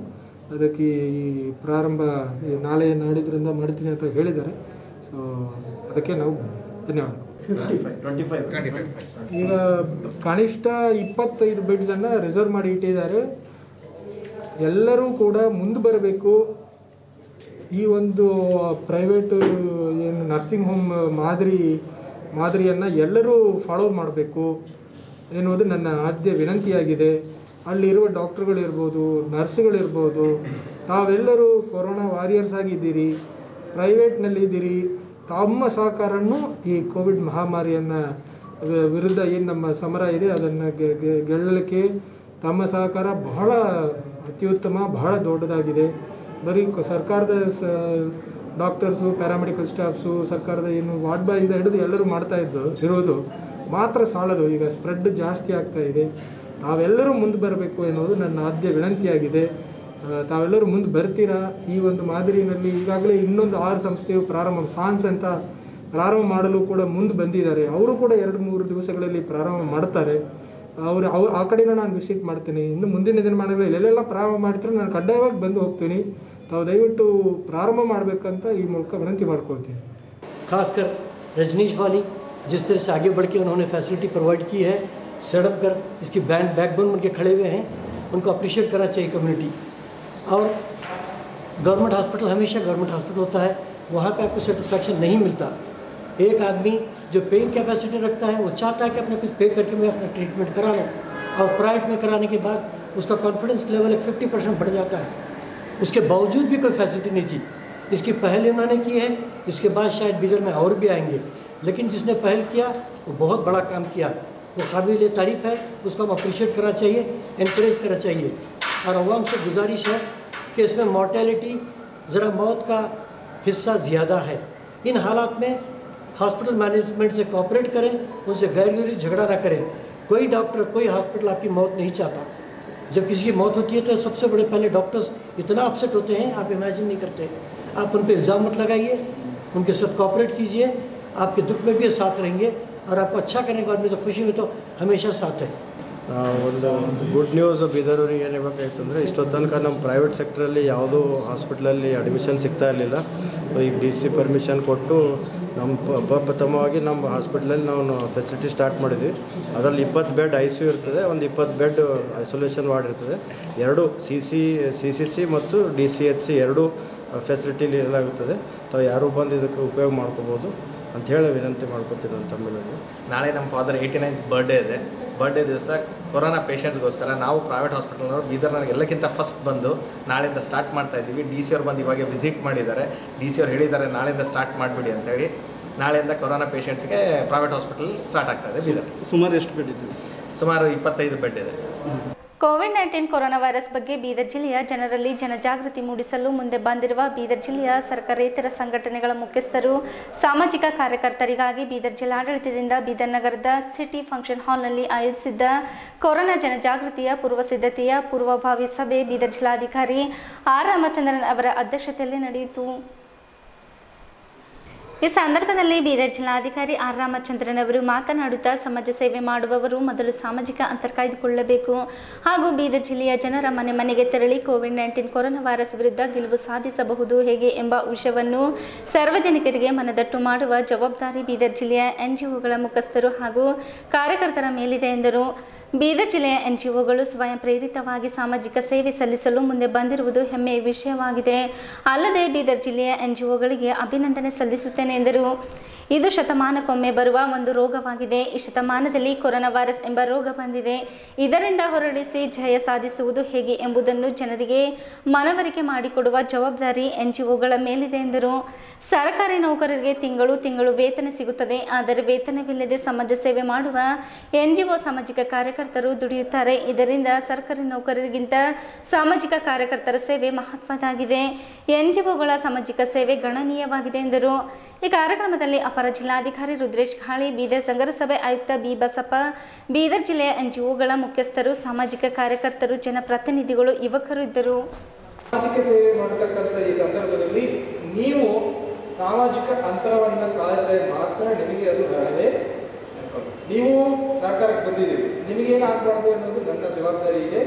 Speaker 2: ಅದಕ್ಕೆ ಈ ಪ್ರಾರಂಭ ಈ ನಾಳೆ ನಾಡಿದ್ರಿಂದ ಮಾಡ್ತೀನಿ ಅಂತ ಹೇಳಿದ್ದಾರೆ ಸೊ ಅದಕ್ಕೆ ನಾವು ಬಂದಿದ್ದೀವಿ ಧನ್ಯವಾದ
Speaker 4: ಫಿಫ್ಟಿ ಫೈವ್ ಟ್ವೆಂಟಿ ಫೈವ್
Speaker 2: ಈಗ ಕನಿಷ್ಠ ಇಪ್ಪತ್ತೈದು ಬೆಡ್ಸನ್ನು ರಿಸರ್ವ್ ಮಾಡಿ ಇಟ್ಟಿದ್ದಾರೆ ಎಲ್ಲರೂ ಕೂಡ ಮುಂದೆ ಬರಬೇಕು ಈ ಒಂದು ಪ್ರೈವೇಟು ಏನು ನರ್ಸಿಂಗ್ ಹೋಮ್ ಮಾದರಿ ಮಾದರಿಯನ್ನು ಎಲ್ಲರೂ ಫಾಲೋ ಮಾಡಬೇಕು ಎನ್ನುವುದು ನನ್ನ ಆದ್ಯ ವಿನಂತಿಯಾಗಿದೆ ಅಲ್ಲಿರುವ ಡಾಕ್ಟ್ರುಗಳಿರ್ಬೋದು ನರ್ಸ್ಗಳಿರ್ಬೋದು ತಾವೆಲ್ಲರೂ ಕೊರೋನಾ ವಾರಿಯರ್ಸ್ ಆಗಿದ್ದೀರಿ ಪ್ರೈವೇಟ್ನಲ್ಲಿದ್ದೀರಿ ತಮ್ಮ ಸಹಕಾರವನ್ನು ಈ ಕೋವಿಡ್ ಮಹಾಮಾರಿಯನ್ನು ವಿ- ವಿರುದ್ಧ ಏನು ನಮ್ಮ ಸಮರ ಇದೆ ಅದನ್ನು ಗೆ- ಗೆ- ಗೆಲ್ಲಲಿಕ್ಕೆ ತಮ್ಮ ಸಹಕಾರ ಬಹಳ ಅತ್ಯುತ್ತಮ ಬಹಳ ದೊಡ್ಡದಾಗಿದೆ ಬರೀ ಕ- ಸರ್ಕಾರದ ಸ ಡಾಕ್ಟರ್ಸು ಪ್ಯಾರಾಮೆಡಿಕಲ್ ಸ್ಟಾಫ್ಸು ಸರ್ಕಾರದ ಏನು ವಾರ್ಡ್ ಬಾಯಿಂದ ಹಿಡಿದು ಎಲ್ಲರೂ ಮಾಡ್ತಾ ಇದ್ದು ಇರೋದು ಮಾತ್ರ ಸಾಲದು ಈಗ ಸ್ಪ್ರೆಡ್ ಜಾಸ್ತಿ ಆಗ್ತಾ ಇದೆ ತಾವೆಲ್ಲರೂ ಮುಂದೆ ಬರಬೇಕು ಎನ್ನುವುದು ನನ್ನ ಆದ್ಯ ವಿನಂತಿಯಾಗಿದೆ ಆ, ತಾವೆಲ್ಲರೂ ಮುಂದೆ ಬರ್ತೀರಾ ಈ ಒಂದು ಮಾದರಿನಲ್ಲಿ ಈಗಾಗಲೇ ಇನ್ನೊಂದು ಆರು ಸಂಸ್ಥೆಯು ಪ್ರಾರಂಭ ಸಾನ್ಸ್ ಅಂತ ಪ್ರಾರಂಭ ಮಾಡಲು ಕೂಡ ಮುಂದೆ ಬಂದಿದ್ದಾರೆ ಅವರು ಕೂಡ ಎರಡು ಮೂರು ದಿವಸಗಳಲ್ಲಿ ಪ್ರಾರಂಭ ಮಾಡ್ತಾರೆ ಅವರು ಅವ್ರು ಆ ಕಡೆನೂ ನಾನು ವಿಸಿಟ್ ಮಾಡ್ತೀನಿ ಇನ್ನು ಮುಂದಿನ ದಿನಮಾನಗಳಲ್ಲಿ ಎಲ್ಲೆಲ್ಲ ಪ್ರಾರಂಭ ಮಾಡ್ತಾರೆ ನಾನು ಕಡ್ಡಾಯವಾಗಿ ಬಂದು ಹೋಗ್ತೀನಿ ತಾವು ದಯವಿಟ್ಟು ಪ್ರಾರಂಭ ಮಾಡಬೇಕಂತ ಈ ಮೂಲಕ ವಿನಂತಿ ಮಾಡ್ಕೊಳ್ತೀನಿ
Speaker 6: खासकर रजनीश वाली जिस तरह से आगे बढ़ के उन्होंने फैसिलिटी प्रोवाइड की है सेटअप कर इसकी बैंड बैकबोन बन के खड़े हुए हैं उनको अप्रिशिएट करना चाहिए कम्युनिटी और गवर्नमेंट हॉस्पिटल हमेशा गवर्नमेंट हॉस्पिटल होता है वहाँ पे आपको सेटिस्फैक्शन नहीं मिलता एक आदमी जो पेइंग कैपेसिटी रखता है वो चाहता है कि अपने कुछ पे करके मैं अपना ट्रीटमेंट करा लूँ और प्राइवेट में कराने के बाद उसका कॉन्फिडेंस लेवल एक फिफ्टी परसेंट बढ़ जाता है उसके बावजूद भी कोई फैसिलिटी नहीं थी इसकी पहल इन्होंने की है इसके बाद शायद बीदर में और भी आएंगे लेकिन जिसने पहल किया वो बहुत बड़ा काम किया वो काबिल तारीफ़ है उसको हम अप्रिशिएट करना चाहिए इनक्रेज करना चाहिए और अवाम से गुजारिश है कि इसमें मॉर्टेलिटी ज़रा मौत का हिस्सा ज़्यादा है इन हालात में हॉस्पिटल मैनेजमेंट से कॉपरेट करें उनसे गैर जरूरी झगड़ा ना करें कोई डॉक्टर कोई हॉस्पिटल आपकी मौत नहीं चाहता जब किसी की मौत होती है तो सबसे बड़े पहले डॉक्टर्स इतना अपसेट होते हैं आप इमेजिन नहीं करते आप उन पर इल्ज़ाम मत लगाइए उनके साथ कॉपरेट कीजिए आपके दुख में भी ये साथ रहेंगे और आपको अच्छा करने के बाद में तो खुशी में तो हमेशा साथ है
Speaker 7: ಆ, ಒಂದು ಗುಡ್ ನ್ಯೂಸ್ ಬೀದರವ್ರಿಗೆ ಏನು ಹೇಳ್ಬೇಕಾಯ್ತು ಅಂದರೆ ಇಷ್ಟೊತ್ತು ತನಕ ನಮ್ಮ ಪ್ರೈವೇಟ್ ಸೆಕ್ಟ್ರಲ್ಲಿ ಯಾವುದೂ ಹಾಸ್ಪಿಟ್ಲಲ್ಲಿ ಅಡ್ಮಿಷನ್ ಸಿಗ್ತಾ ಇರಲಿಲ್ಲ ಈಗ ಡಿ ಸಿ ಪರ್ಮಿಷನ್ ಕೊಟ್ಟು ನಮ್ಮ ಪ- ಪ್ರಪ್ರಥಮವಾಗಿ ನಮ್ಮ ಹಾಸ್ಪಿಟ್ಲಲ್ಲಿ ನಾವು ಫೆಸಿಲಿಟಿ ಸ್ಟಾರ್ಟ್ ಮಾಡಿದ್ವಿ ಅದರಲ್ಲಿ ಇಪ್ಪತ್ತು ಬೆಡ್ ಐ ಸಿ ಯು ಇರ್ತದೆ ಒಂದು ಇಪ್ಪತ್ತು ಬೆಡ್ ಐಸೋಲೇಷನ್ ವಾರ್ಡ್ ಇರ್ತದೆ ಎರಡು C C C C C ಮತ್ತು ಡಿ ಸಿ ಎಚ್ ಸಿ ಎರಡೂ ಫೆಸಿಲಿಟಿಲಿ ಇರಲಾಗುತ್ತದೆ ತಾವು ಯಾರು ಬಂದು ಇದಕ್ಕೆ ಉಪಯೋಗ ಮಾಡ್ಕೋಬೋದು ಅಂತ ಹೇಳಿ ವಿನಂತಿ ಮಾಡ್ಕೊತೀನಿ ನಾನು ತಮ್ಮೆಲ್ಲರಿಗೂ
Speaker 8: ನಾಳೆ ನಮ್ಮ ಫಾದರ್ ಏಯ್ಟಿ ನೈನ್ತ್ ಬರ್ಡೇ ಇದೆ ಬರ್ಡೇ ದಿವಸ ಕೊರೋನಾ ಪೇಷಂಟ್ಸ್ಗೋಸ್ಕರ ನಾವು ಪ್ರೈವೇಟ್ ಹಾಸ್ಪಿಟಲ್ನವ್ರು ಬೀದರ್ನಲ್ಲಿ ಎಲ್ಲಕ್ಕಿಂತ ಫಸ್ಟ್ ಬಂದು ನಾಳೆಯಿಂದ ಸ್ಟಾರ್ಟ್ ಮಾಡ್ತಾ ಇದ್ದೀವಿ ಡಿ ಸಿ ಅವ್ರು ಬಂದು ಇವಾಗ ವಿಸಿಟ್ ಮಾಡಿದ್ದಾರೆ ಡಿ ಸಿ ಅವ್ರು ಹೇಳಿದ್ದಾರೆ ನಾಳೆಯಿಂದ ಸ್ಟಾರ್ಟ್ ಮಾಡಿಬಿಡಿ ಅಂತೇಳಿ ನಾಳೆಯಿಂದ ಕೊರೋನಾ ಪೇಷಂಟ್ಸ್ಗೆ ಪ್ರೈವೇಟ್ ಹಾಸ್ಪಿಟಲ್ ಸ್ಟಾರ್ಟ್ ಆಗ್ತಾ ಇದೆ ಬೀದರ್
Speaker 4: ಸುಮಾರು ಎಷ್ಟು ಬೆಡ್ ಇದೆ
Speaker 8: ಸುಮಾರು ಇಪ್ಪತ್ತೈದು ಬೆಡ್ ಇದೆ
Speaker 1: ಕೋವಿಡ್ ನೈನ್ಟೀನ್ ಕೊರೋನಾ ವೈರಸ್ ಬಗ್ಗೆ ಬೀದರ್ ಜಿಲ್ಲೆಯ ಜನರಲ್ಲಿ ಜನಜಾಗೃತಿ ಮೂಡಿಸಲು ಮುಂದೆ ಬಂದಿರುವ ಬೀದರ್ ಜಿಲ್ಲೆಯ ಸರ್ಕಾರೇತರ ಸಂಘಟನೆಗಳ ಮುಖ್ಯಸ್ಥರು ಸಾಮಾಜಿಕ ಕಾರ್ಯಕರ್ತರಿಗಾಗಿ ಬೀದರ್ ಜಿಲ್ಲಾಡಳಿತದಿಂದ ಬೀದರ್ ನಗರದ ಸಿಟಿ ಫಂಕ್ಷನ್ ಹಾಲ್ನಲ್ಲಿ ಆಯೋಜಿಸಿದ್ದ ಕೊರೋನಾ ಜನಜಾಗೃತಿಯ ಪೂರ್ವ ಸಿದ್ಧತೆಯ ಪೂರ್ವಭಾವಿ ಸಭೆ ಬೀದರ್ ಜಿಲ್ಲಾಧಿಕಾರಿ ಆರ್ ರಾಮಚಂದ್ರನ್ ಅವರ ಅಧ್ಯಕ್ಷತೆಯಲ್ಲಿ ನಡೆಯಿತು ಈ ಸಂದರ್ಭದಲ್ಲಿ ಬೀದರ್ ಜಿಲ್ಲಾಧಿಕಾರಿ ಆರ್ ರಾಮಚಂದ್ರನ್ ಅವರು ಮಾತನಾಡುತ್ತಾ ಸಮಾಜ ಸೇವೆ ಮಾಡುವವರು ಮೊದಲು ಸಾಮಾಜಿಕ ಅಂತರ ಕಾಯ್ದುಕೊಳ್ಳಬೇಕು ಹಾಗೂ ಬೀದರ್ ಜಿಲ್ಲೆಯ ಜನರ ಮನೆ ಮನೆಗೆ ತೆರಳಿ ಕೋವಿಡ್ ನೈನ್ಟೀನ್ ಕೊರೋನಾ ವೈರಸ್ ವಿರುದ್ಧ ಗೆಲುವು ಸಾಧಿಸಬಹುದು ಹೇಗೆ ಎಂಬ ವಿಷಯವನ್ನು ಸಾರ್ವಜನಿಕರಿಗೆ ಮನದಟ್ಟು ಮಾಡುವ ಜವಾಬ್ದಾರಿ ಬೀದರ್ ಜಿಲ್ಲೆಯ ಎನ್ಜಿಒಗಳ ಮುಖಸ್ಥರು ಹಾಗೂ ಕಾರ್ಯಕರ್ತರ ಮೇಲಿದೆ ಎಂದರು ಬೀದರ್ ಜಿಲ್ಲೆಯ ಎನ್ಜಿಒಗಳು ಸ್ವಯಂ ಪ್ರೇರಿತವಾಗಿ ಸಾಮಾಜಿಕ ಸೇವೆ ಸಲ್ಲಿಸಲು ಮುಂದೆ ಬಂದಿರುವುದು ಹೆಮ್ಮೆಯ ವಿಷಯವಾಗಿದೆ ಅಲ್ಲದೆ ಬೀದರ್ ಜಿಲ್ಲೆಯ ಎನ್ಜಿಒಗಳಿಗೆ ಅಭಿನಂದನೆ ಸಲ್ಲಿಸುತ್ತೇನೆ ಎಂದರು ಇದು ಶತಮಾನಕ್ಕೊಮ್ಮೆ ಬರುವ ಒಂದು ರೋಗವಾಗಿದೆ ಈ ಶತಮಾನದಲ್ಲಿ ಕೊರೋನಾ ವೈರಸ್ ಎಂಬ ರೋಗ ಬಂದಿದೆ ಇದರಿಂದ ಹೊರಡಿಸಿ ಜಯ ಸಾಧಿಸುವುದು ಹೇಗೆ ಎಂಬುದನ್ನು ಜನರಿಗೆ ಮನವರಿಕೆ ಮಾಡಿಕೊಡುವ ಜವಾಬ್ದಾರಿ ಎನ್ಜಿಒಗಳ ಮೇಲಿದೆ ಎಂದರು ಸರ್ಕಾರಿ ನೌಕರರಿಗೆ ತಿಂಗಳು ತಿಂಗಳು ವೇತನ ಸಿಗುತ್ತದೆ ಆದರೆ ವೇತನವಿಲ್ಲದೆ ಸಮಾಜ ಸೇವೆ ಮಾಡುವ ಎನ್ಜಿಒ ಸಾಮಾಜಿಕ ಕಾರ್ಯಕರ್ತರು ದುಡಿಯುತ್ತಾರೆ ಇದರಿಂದ ಸರ್ಕಾರಿ ನೌಕರರಿಗಿಂತ ಸಾಮಾಜಿಕ ಕಾರ್ಯಕರ್ತರ ಸೇವೆ ಮಹತ್ವದಾಗಿದೆ ಎನ್ಜಿಒಗಳ ಸಾಮಾಜಿಕ ಸೇವೆ ಗಣನೀಯವಾಗಿದೆ ಎಂದರು ಈ ಕಾರ್ಯಕ್ರಮದಲ್ಲಿ ಅಪರ ಜಿಲ್ಲಾಧಿಕಾರಿ ರುದ್ರೇಶ್ ಖಾಳಿ ಬೀದರ್ ನಗರಸಭೆ ಆಯುಕ್ತ ಬಿ ಬಸಪ್ಪ ಬೀದರ್ ಜಿಲ್ಲೆಯ ಎನ್ಜಿಒಗಳ ಮುಖ್ಯಸ್ಥರು ಸಾಮಾಜಿಕ ಕಾರ್ಯಕರ್ತರು ಜನಪ್ರತಿನಿಧಿಗಳು ಯುವಕರು ಇದ್ದರು
Speaker 2: ಸಾಮಾಜಿಕ ಸೇವೆ ಮಾಡತಕ್ಕಂಥ ಈ ಸಂದರ್ಭದಲ್ಲಿ ನೀವು ಸಾಮಾಜಿಕ ಅಂತರವನ್ನು ಕಾಯ್ದರೆ ಮಾತ್ರ ನಿಮಗೆ ಅದು ಹರಡದೆ ನೀವು ಸಹಕಾರಕ್ಕೆ ಬಂದಿದ್ದೀರಿ ನಿಮಗೇನು ಆಗಬಾರ್ದು ಅನ್ನೋದು ನನ್ನ ಜವಾಬ್ದಾರಿ ಇದೆ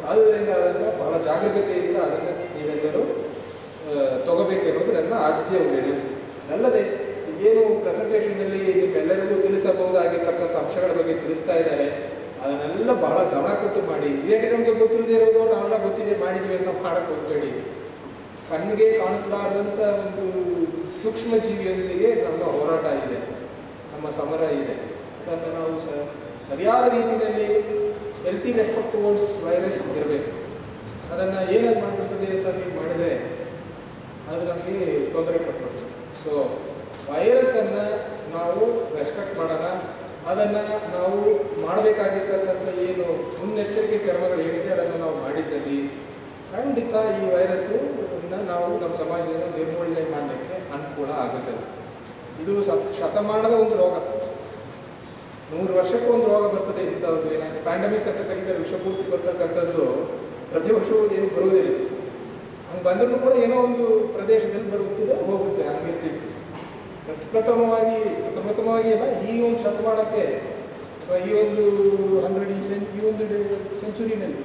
Speaker 2: ಆದ್ದರಿಂದ ಅದನ್ನು ಬಹಳ ಜಾಗರೂಕತೆಯಿಂದ ಅದನ್ನು ನೀವೆಲ್ಲರೂ ಆ, ತಗೋಬೇಕೆನ್ನುವುದು ನನ್ನ ಆದ್ಯ ವಿನಂತಿ ಅಲ್ಲದೆ ಏನು ಪ್ರೆಸೆಂಟೇಷನಲ್ಲಿ ನಿಮ್ಮೆಲ್ಲರಿಗೂ ತಿಳಿಸಬಹುದಾಗಿರ್ತಕ್ಕಂಥ ಅಂಶಗಳ ಬಗ್ಗೆ ತಿಳಿಸ್ತಾ ಇದ್ದಾರೆ ಅದನ್ನೆಲ್ಲ ಬಹಳ ಗಮನ ಕೊಟ್ಟು ಮಾಡಿ ಇದೇಕೆ ನಮಗೆ ಗೊತ್ತಿಲ್ಲದೆ ಇರೋದು ನಾವೆಲ್ಲ ಗೊತ್ತಿದೆ ಮಾಡಿದ್ದೀವಿ ಅಂತ ಮಾಡಕ್ಕೆ ಹೋಗ್ಬೇಡಿ ಕಣ್ಣಿಗೆ ಕಾಣಿಸಲಾರದಂಥ ಒಂದು ಸೂಕ್ಷ್ಮ ಜೀವಿಯೊಂದಿಗೆ ನಮ್ಮ ಹೋರಾಟ ಇದೆ ನಮ್ಮ ಸಮರ ಇದೆ ಅದನ್ನು ನಾವು ಸ ಸರಿಯಾದ ರೀತಿಯಲ್ಲಿ ಹೆಲ್ತಿ ರೆಸ್ಪೆಕ್ಟ್ ಟುವರ್ಡ್ಸ್ ವೈರಸ್ ಇರಬೇಕು ಅದನ್ನು ಏನಾದ್ರು ಮಾಡ್ಬಿಡ್ತದೆ ಅಂತ ನೀವು ಮಾಡಿದರೆ ಅದು ನಮಗೆ ತೊಂದರೆ ಕೊಟ್ಬಿಡ್ತದೆ ಸೊ ವೈರಸನ್ನು ನಾವು ರೆಸ್ಪೆಕ್ಟ್ ಮಾಡೋಣ ಅದನ್ನು ನಾವು ಮಾಡಬೇಕಾಗಿರ್ತಕ್ಕಂಥ ಏನು ಮುನ್ನೆಚ್ಚರಿಕೆ ಕ್ರಮಗಳು ಏನಿದೆ ಅದನ್ನು ನಾವು ಮಾಡಿದ್ದಲ್ಲಿ ಖಂಡಿತ ಈ ವೈರಸ್ಸು ನಾವು ನಮ್ಮ ಸಮಾಜದಿಂದ ನಿರ್ಮೂಲನೆ ಮಾಡಲಿಕ್ಕೆ ಅನುಕೂಲ ಆಗುತ್ತದೆ ಇದು ಸತ್ ಶತಮಾನದ ಒಂದು ರೋಗ ನೂರು ವರ್ಷಕ್ಕೂ ಒಂದು ರೋಗ ಬರ್ತದೆ ಇಂಥದ್ದು ಏನಾದ್ರು ಪ್ಯಾಂಡಮಿಕ್ ಅಂತ ಕರೀತಾರೆ ವಿಷಪೂರ್ತಿ ಬರ್ತಕ್ಕಂಥದ್ದು ಪ್ರತಿ ವರ್ಷವೂ ಏನು ಬರುವುದಿಲ್ಲ ಹಂಗೆ ಬಂದರೂ ಕೂಡ ಏನೋ ಒಂದು ಪ್ರದೇಶದಲ್ಲಿ ಬರುತ್ತದೆ ಹೋಗುತ್ತೆ ಹಂಗಿರ್ತಿತ್ತು ಪ್ರಪ್ರಥಮವಾಗಿ ಪ್ರಥಮವಾಗಿ ಅಲ್ಲ ಈ ಒಂದು ಶತಮಾನಕ್ಕೆ ಅಥವಾ ಈ ಒಂದು ಹಂಡ್ರೆಡ್ ಈ ಸೆನ್ ಈ ಒಂದು ಸೆಂಚುರಿನಲ್ಲಿ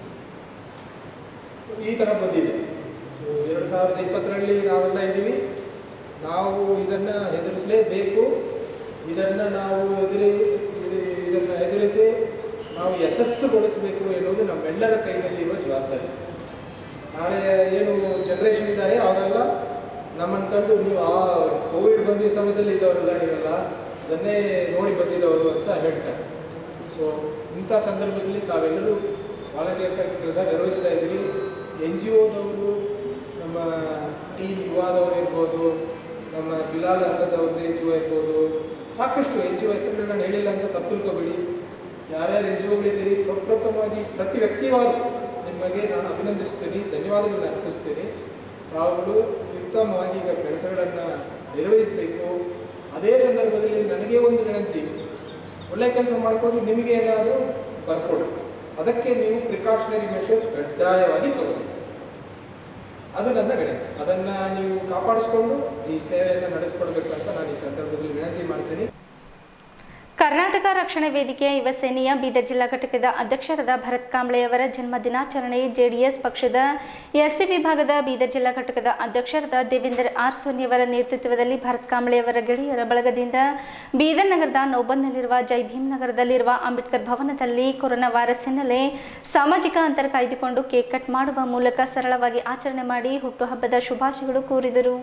Speaker 2: ಈ ಥರ ಬಂದಿದೆ ಸೊ ಎರಡು ಸಾವಿರದ ಇಪ್ಪತ್ತರಲ್ಲಿ ನಾವೆಲ್ಲ ಇದ್ದೀವಿ ನಾವು ಇದನ್ನು ಎದುರಿಸಲೇಬೇಕು ಇದನ್ನು ನಾವು ಎದುರಿ ಇದನ್ನು ಎದುರಿಸಿ ನಾವು ಯಶಸ್ಸುಗೊಳಿಸಬೇಕು ಎನ್ನುವುದು ನಮ್ಮೆಲ್ಲರ ಕೈನಲ್ಲಿ ಇರುವ ಜವಾಬ್ದಾರಿ ನಾಳೆ ಏನು ಜನ್ರೇಷನ್ ಇದ್ದಾರೆ ಅವರೆಲ್ಲ ನಮ್ಮನ್ನು ಕಂಡು ನೀವು ಆ ಕೋವಿಡ್ ಬಂದಿದ್ದ ಸಮಯದಲ್ಲಿ ಇದ್ದವರೆಲ್ಲ ನೀವೆಲ್ಲ ಅದನ್ನೇ ನೋಡಿ ಬಂದಿದ್ದವರು ಅಂತ ಹೇಳ್ತಾರೆ ಸೊ ಇಂಥ ಸಂದರ್ಭದಲ್ಲಿ ತಾವೆಲ್ಲರೂ ವಾಲಂಟಿಯರ್ಸ್ ಆಗಿ ಕೆಲಸ ನಿರ್ವಹಿಸ್ತಾ ಇದ್ದೀರಿ ಎನ್ ಜಿ ಒದವರು ನಮ್ಮ ಟೀಮ್ ಯುವಾದವರು ಇರ್ಬೋದು ನಮ್ಮ ಬಿಲಾಲ್ ಅಲ್ಲದವ್ರದ್ದು ಎನ್ ಜಿ ಒ ಇರ್ಬೋದು ಸಾಕಷ್ಟು ಎನ್ ಜಿ ಒ ಹೆಸರುಗಳು ನಾನು ಹೇಳಿಲ್ಲ ಅಂತ ತಪ್ಪು ತಿಳ್ಕೊಬೇಡಿ ಯಾರ್ಯಾರು ಎನ್ ಜಿ ಒಗಳಿದ್ದೀರಿ ಪ್ರಪ್ರಥಮವಾಗಿ ಪ್ರತಿ ವ್ಯಕ್ತಿವಾರು ನಿಮಗೆ ನಾನು ಅಭಿನಂದಿಸ್ತೀನಿ ಧನ್ಯವಾದಗಳನ್ನು ಅರ್ಪಿಸ್ತೀನಿ ತಾವುಗಳು ಅತ್ಯುತ್ತಮವಾಗಿ ಈಗ ಕೆಲಸಗಳನ್ನು ನಿರ್ವಹಿಸಬೇಕು ಅದೇ ಸಂದರ್ಭದಲ್ಲಿ ನನಗೆ ಒಂದು ವಿನಂತಿ ಒಳ್ಳೆ ಕೆಲಸ ಮಾಡಿಕೊಂಡು ನಿಮಗೆ ಏನಾದರೂ ಬರ್ಕೊಡ್ರಿ ಅದಕ್ಕೆ ನೀವು ಪ್ರಿಕಾಷನರಿ ಮೆಷರ್ಸ್ ಕಡ್ಡಾಯವಾಗಿ ತಗೋಬೇಕು ಅದು ನನ್ನ ವಿನಂತಿ ಅದನ್ನು ನೀವು ಕಾಪಾಡಿಸ್ಕೊಂಡು ಈ ಸೇವೆಯನ್ನು ನಡೆಸ್ಕೊಡ್ಬೇಕು ಅಂತ ನಾನು ಈ ಸಂದರ್ಭದಲ್ಲಿ ವಿನಂತಿ ಮಾಡ್ತೀನಿ
Speaker 1: ಕರ್ನಾಟಕ ರಕ್ಷಣಾ ವೇದಿಕೆಯ ಯುವ ಸೇನೆಯ ಬೀದರ್ ಜಿಲ್ಲಾ ಘಟಕದ ಅಧ್ಯಕ್ಷರಾದ ಭರತ್ ಕಾಂಬ್ಳೆಯವರ ಜನ್ಮ ದಿನಾಚರಣೆ ಜೆಡಿಎಸ್ ಪಕ್ಷದ ಎಸ್ಸಿ ವಿಭಾಗದ ಬೀದರ್ ಜಿಲ್ಲಾ ಘಟಕದ ಅಧ್ಯಕ್ಷರಾದ ದೇವೇಂದ್ರ ಆರ್ ಸೋನಿಯವರ ನೇತೃತ್ವದಲ್ಲಿ ಭರತ್ ಕಾಂಬ್ಳೆಯವರ ಗೆಳೆಯರ ಬಳಗದಿಂದ ಬೀದರ್ ನಗರದ ನೌಬಂದ್ನಲ್ಲಿರುವ ಜೈ ಭೀಮ್ ನಗರದಲ್ಲಿರುವ ಅಂಬೇಡ್ಕರ್ ಭವನದಲ್ಲಿ ಕೊರೋನಾ ವೈರಸ್ ಹಿನ್ನೆಲೆ ಸಾಮಾಜಿಕ ಅಂತರ ಕಾಯ್ದುಕೊಂಡು ಕೇಕ್ ಕಟ್ ಮಾಡುವ ಮೂಲಕ ಸರಳವಾಗಿ ಆಚರಣೆ ಮಾಡಿ ಹುಟ್ಟುಹಬ್ಬದ ಶುಭಾಶಯಗಳು ಕೋರಿದರು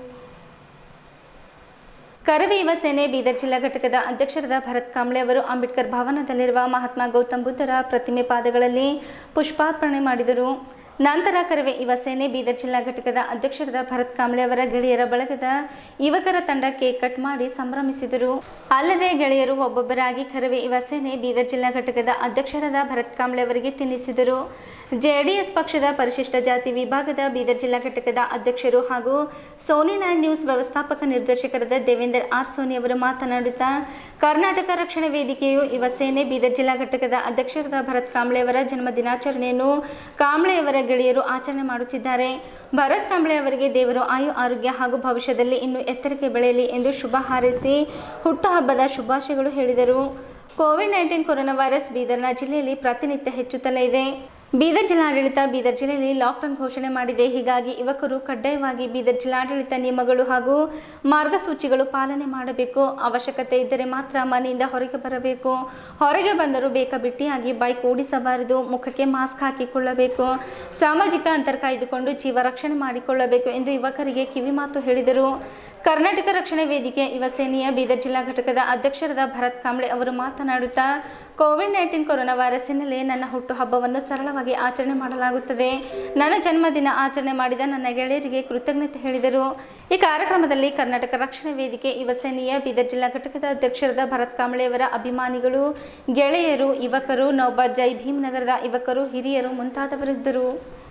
Speaker 1: ಕರವೇ ಯುವ ಸೇನೆ ಬೀದರ್ ಜಿಲ್ಲಾ ಘಟಕದ ಅಧ್ಯಕ್ಷರಾದ ಭರತ್ ಕಾಂಬ್ಳೆ ಅವರು ಅಂಬೇಡ್ಕರ್ ಭವನದಲ್ಲಿರುವ ಮಹಾತ್ಮ ಗೌತಮ್ ಬುದ್ಧರ ಪ್ರತಿಮೆ ಪಾದಗಳಲ್ಲಿ ಪುಷ್ಪಾರ್ಪಣೆ ಮಾಡಿದರು ನಂತರ ಕರವೇ ಯುವ ಸೇನೆ ಬೀದರ್ ಜಿಲ್ಲಾ ಘಟಕದ ಅಧ್ಯಕ್ಷರಾದ ಭರತ್ ಕಾಂಬ್ಳೆ ಅವರ ಗೆಳೆಯರ ಬಳಗದ ಯುವಕರ ತಂಡ ಕೇಕ್ ಕಟ್ ಮಾಡಿ ಸಂಭ್ರಮಿಸಿದರು ಅಲ್ಲದೆ ಗೆಳೆಯರು ಒಬ್ಬೊಬ್ಬರಾಗಿ ಕರವೇ ಯುವ ಸೇನೆ ಬೀದರ್ ಜಿಲ್ಲಾ ಘಟಕದ ಅಧ್ಯಕ್ಷರಾದ ಭರತ್ ಕಾಂಬ್ಳೆ ಅವರಿಗೆ ತಿನ್ನಿಸಿದರು ಜೆಡಿಎಸ್ ಪಕ್ಷದ ಪರಿಶಿಷ್ಟ ಜಾತಿ ವಿಭಾಗದ ಬೀದರ್ ಜಿಲ್ಲಾ ಘಟಕದ ಅಧ್ಯಕ್ಷರು ಹಾಗೂ ಸೋನಿ ನೈನ್ ನ್ಯೂಸ್ ವ್ಯವಸ್ಥಾಪಕ ನಿರ್ದೇಶಕರಾದ ದೇವೇಂದರ್ ಆರ್ ಸೋನಿ ಅವರು ಮಾತನಾಡುತ್ತಾ ಕರ್ನಾಟಕ ರಕ್ಷಣಾ ವೇದಿಕೆಯು ಯುವ ಸೇನೆ ಬೀದರ್ ಜಿಲ್ಲಾ ಘಟಕದ ಅಧ್ಯಕ್ಷರಾದ ಭರತ್ ಕಾಂಬ್ಳೆ ಅವರ ಜನ್ಮ ದಿನಾಚರಣೆಯನ್ನು ಕಾಂಬ್ಳೆಯವರ ಗೆಳೆಯರು ಆಚರಣೆ ಮಾಡುತ್ತಿದ್ದಾರೆ ಭರತ್ ಕಾಂಬ್ಳೆ ಅವರಿಗೆ ದೇವರು ಆಯು ಆರೋಗ್ಯ ಹಾಗೂ ಭವಿಷ್ಯದಲ್ಲಿ ಇನ್ನೂ ಎತ್ತರಕ್ಕೆ ಬೆಳೆಯಲಿ ಎಂದು ಶುಭ ಹಾರೈಸಿ ಹುಟ್ಟುಹಬ್ಬದ ಶುಭಾಶಯಗಳು ಹೇಳಿದರು ಕೋವಿಡ್ ನೈನ್ಟೀನ್ ಕೊರೋನಾ ವೈರಸ್ ಬೀದರ್ನ ಜಿಲ್ಲೆಯಲ್ಲಿ ಪ್ರತಿನಿತ್ಯ ಹೆಚ್ಚುತ್ತಲೇ ಇದೆ ಬೀದರ್ ಜಿಲ್ಲಾಡಳಿತ ಬೀದರ್ ಜಿಲ್ಲೆಯಲ್ಲಿ ಲಾಕ್ಡೌನ್ ಘೋಷಣೆ ಮಾಡಿದೆ ಹೀಗಾಗಿ ಯುವಕರು ಕಡ್ಡಾಯವಾಗಿ ಬೀದರ್ ಜಿಲ್ಲಾಡಳಿತ ನಿಯಮಗಳು ಹಾಗೂ ಮಾರ್ಗಸೂಚಿಗಳು ಪಾಲನೆ ಮಾಡಬೇಕು ಅವಶ್ಯಕತೆ ಇದ್ದರೆ ಮಾತ್ರ ಮನೆಯಿಂದ ಹೊರಗೆ ಬರಬೇಕು ಹೊರಗೆ ಬಂದರೂ ಬೇಕಾಬಿಟ್ಟಿಯಾಗಿ ಬೈಕ್ ಓಡಿಸಬಾರದು ಮುಖಕ್ಕೆ ಮಾಸ್ಕ್ ಹಾಕಿಕೊಳ್ಳಬೇಕು ಸಾಮಾಜಿಕ ಅಂತರ ಕಾಯ್ದುಕೊಂಡು ಜೀವ ರಕ್ಷಣೆ ಮಾಡಿಕೊಳ್ಳಬೇಕು ಎಂದು ಯುವಕರಿಗೆ ಕಿವಿಮಾತು ಹೇಳಿದರು ಕರ್ನಾಟಕ ರಕ್ಷಣಾ ವೇದಿಕೆ ಯುವ ಸೇನೆಯ ಬೀದರ್ ಜಿಲ್ಲಾ ಘಟಕದ ಅಧ್ಯಕ್ಷರಾದ ಭರತ್ ಕಾಂಬ್ಳೆ ಅವರು ಮಾತನಾಡುತ್ತಾ ಕೋವಿಡ್ ನೈನ್ಟೀನ್ ಕೊರೋನಾ ವೈರಸ್ ಹಿನ್ನೆಲೆ ನನ್ನ ಹುಟ್ಟುಹಬ್ಬವನ್ನು ಸರಳವಾಗಿ ಆಚರಣೆ ಮಾಡಲಾಗುತ್ತದೆ ನನ್ನ ಜನ್ಮದಿನ ಆಚರಣೆ ಮಾಡಿದ ನನ್ನ ಗೆಳೆಯರಿಗೆ ಕೃತಜ್ಞತೆ ಹೇಳಿದರು ಈ ಕಾರ್ಯಕ್ರಮದಲ್ಲಿ ಕರ್ನಾಟಕ ರಕ್ಷಣಾ ವೇದಿಕೆ ಯುವ ಸೇನೆಯ ಬೀದರ್ ಜಿಲ್ಲಾ ಘಟಕದ ಅಧ್ಯಕ್ಷರಾದ ಭರತ್ ಕಾಂಬ್ಳೆಯವರ ಅಭಿಮಾನಿಗಳು ಗೆಳೆಯರು ಯುವಕರು ನೌಬಾ ಜೈ ಭೀಮ್ ನಗರದ ಯುವಕರು ಹಿರಿಯರು ಮುಂತಾದವರಿದ್ದರು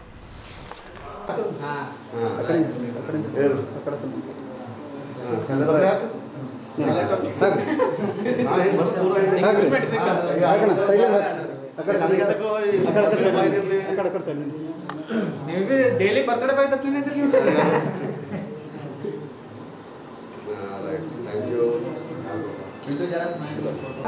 Speaker 8: ನೀವು ಡೈಲಿ ಬರ್ತಡೇ ಬಾಯ್ ತಪ್ಪಲಿನ
Speaker 7: ಥ್ಯಾಂಕ್ ಯು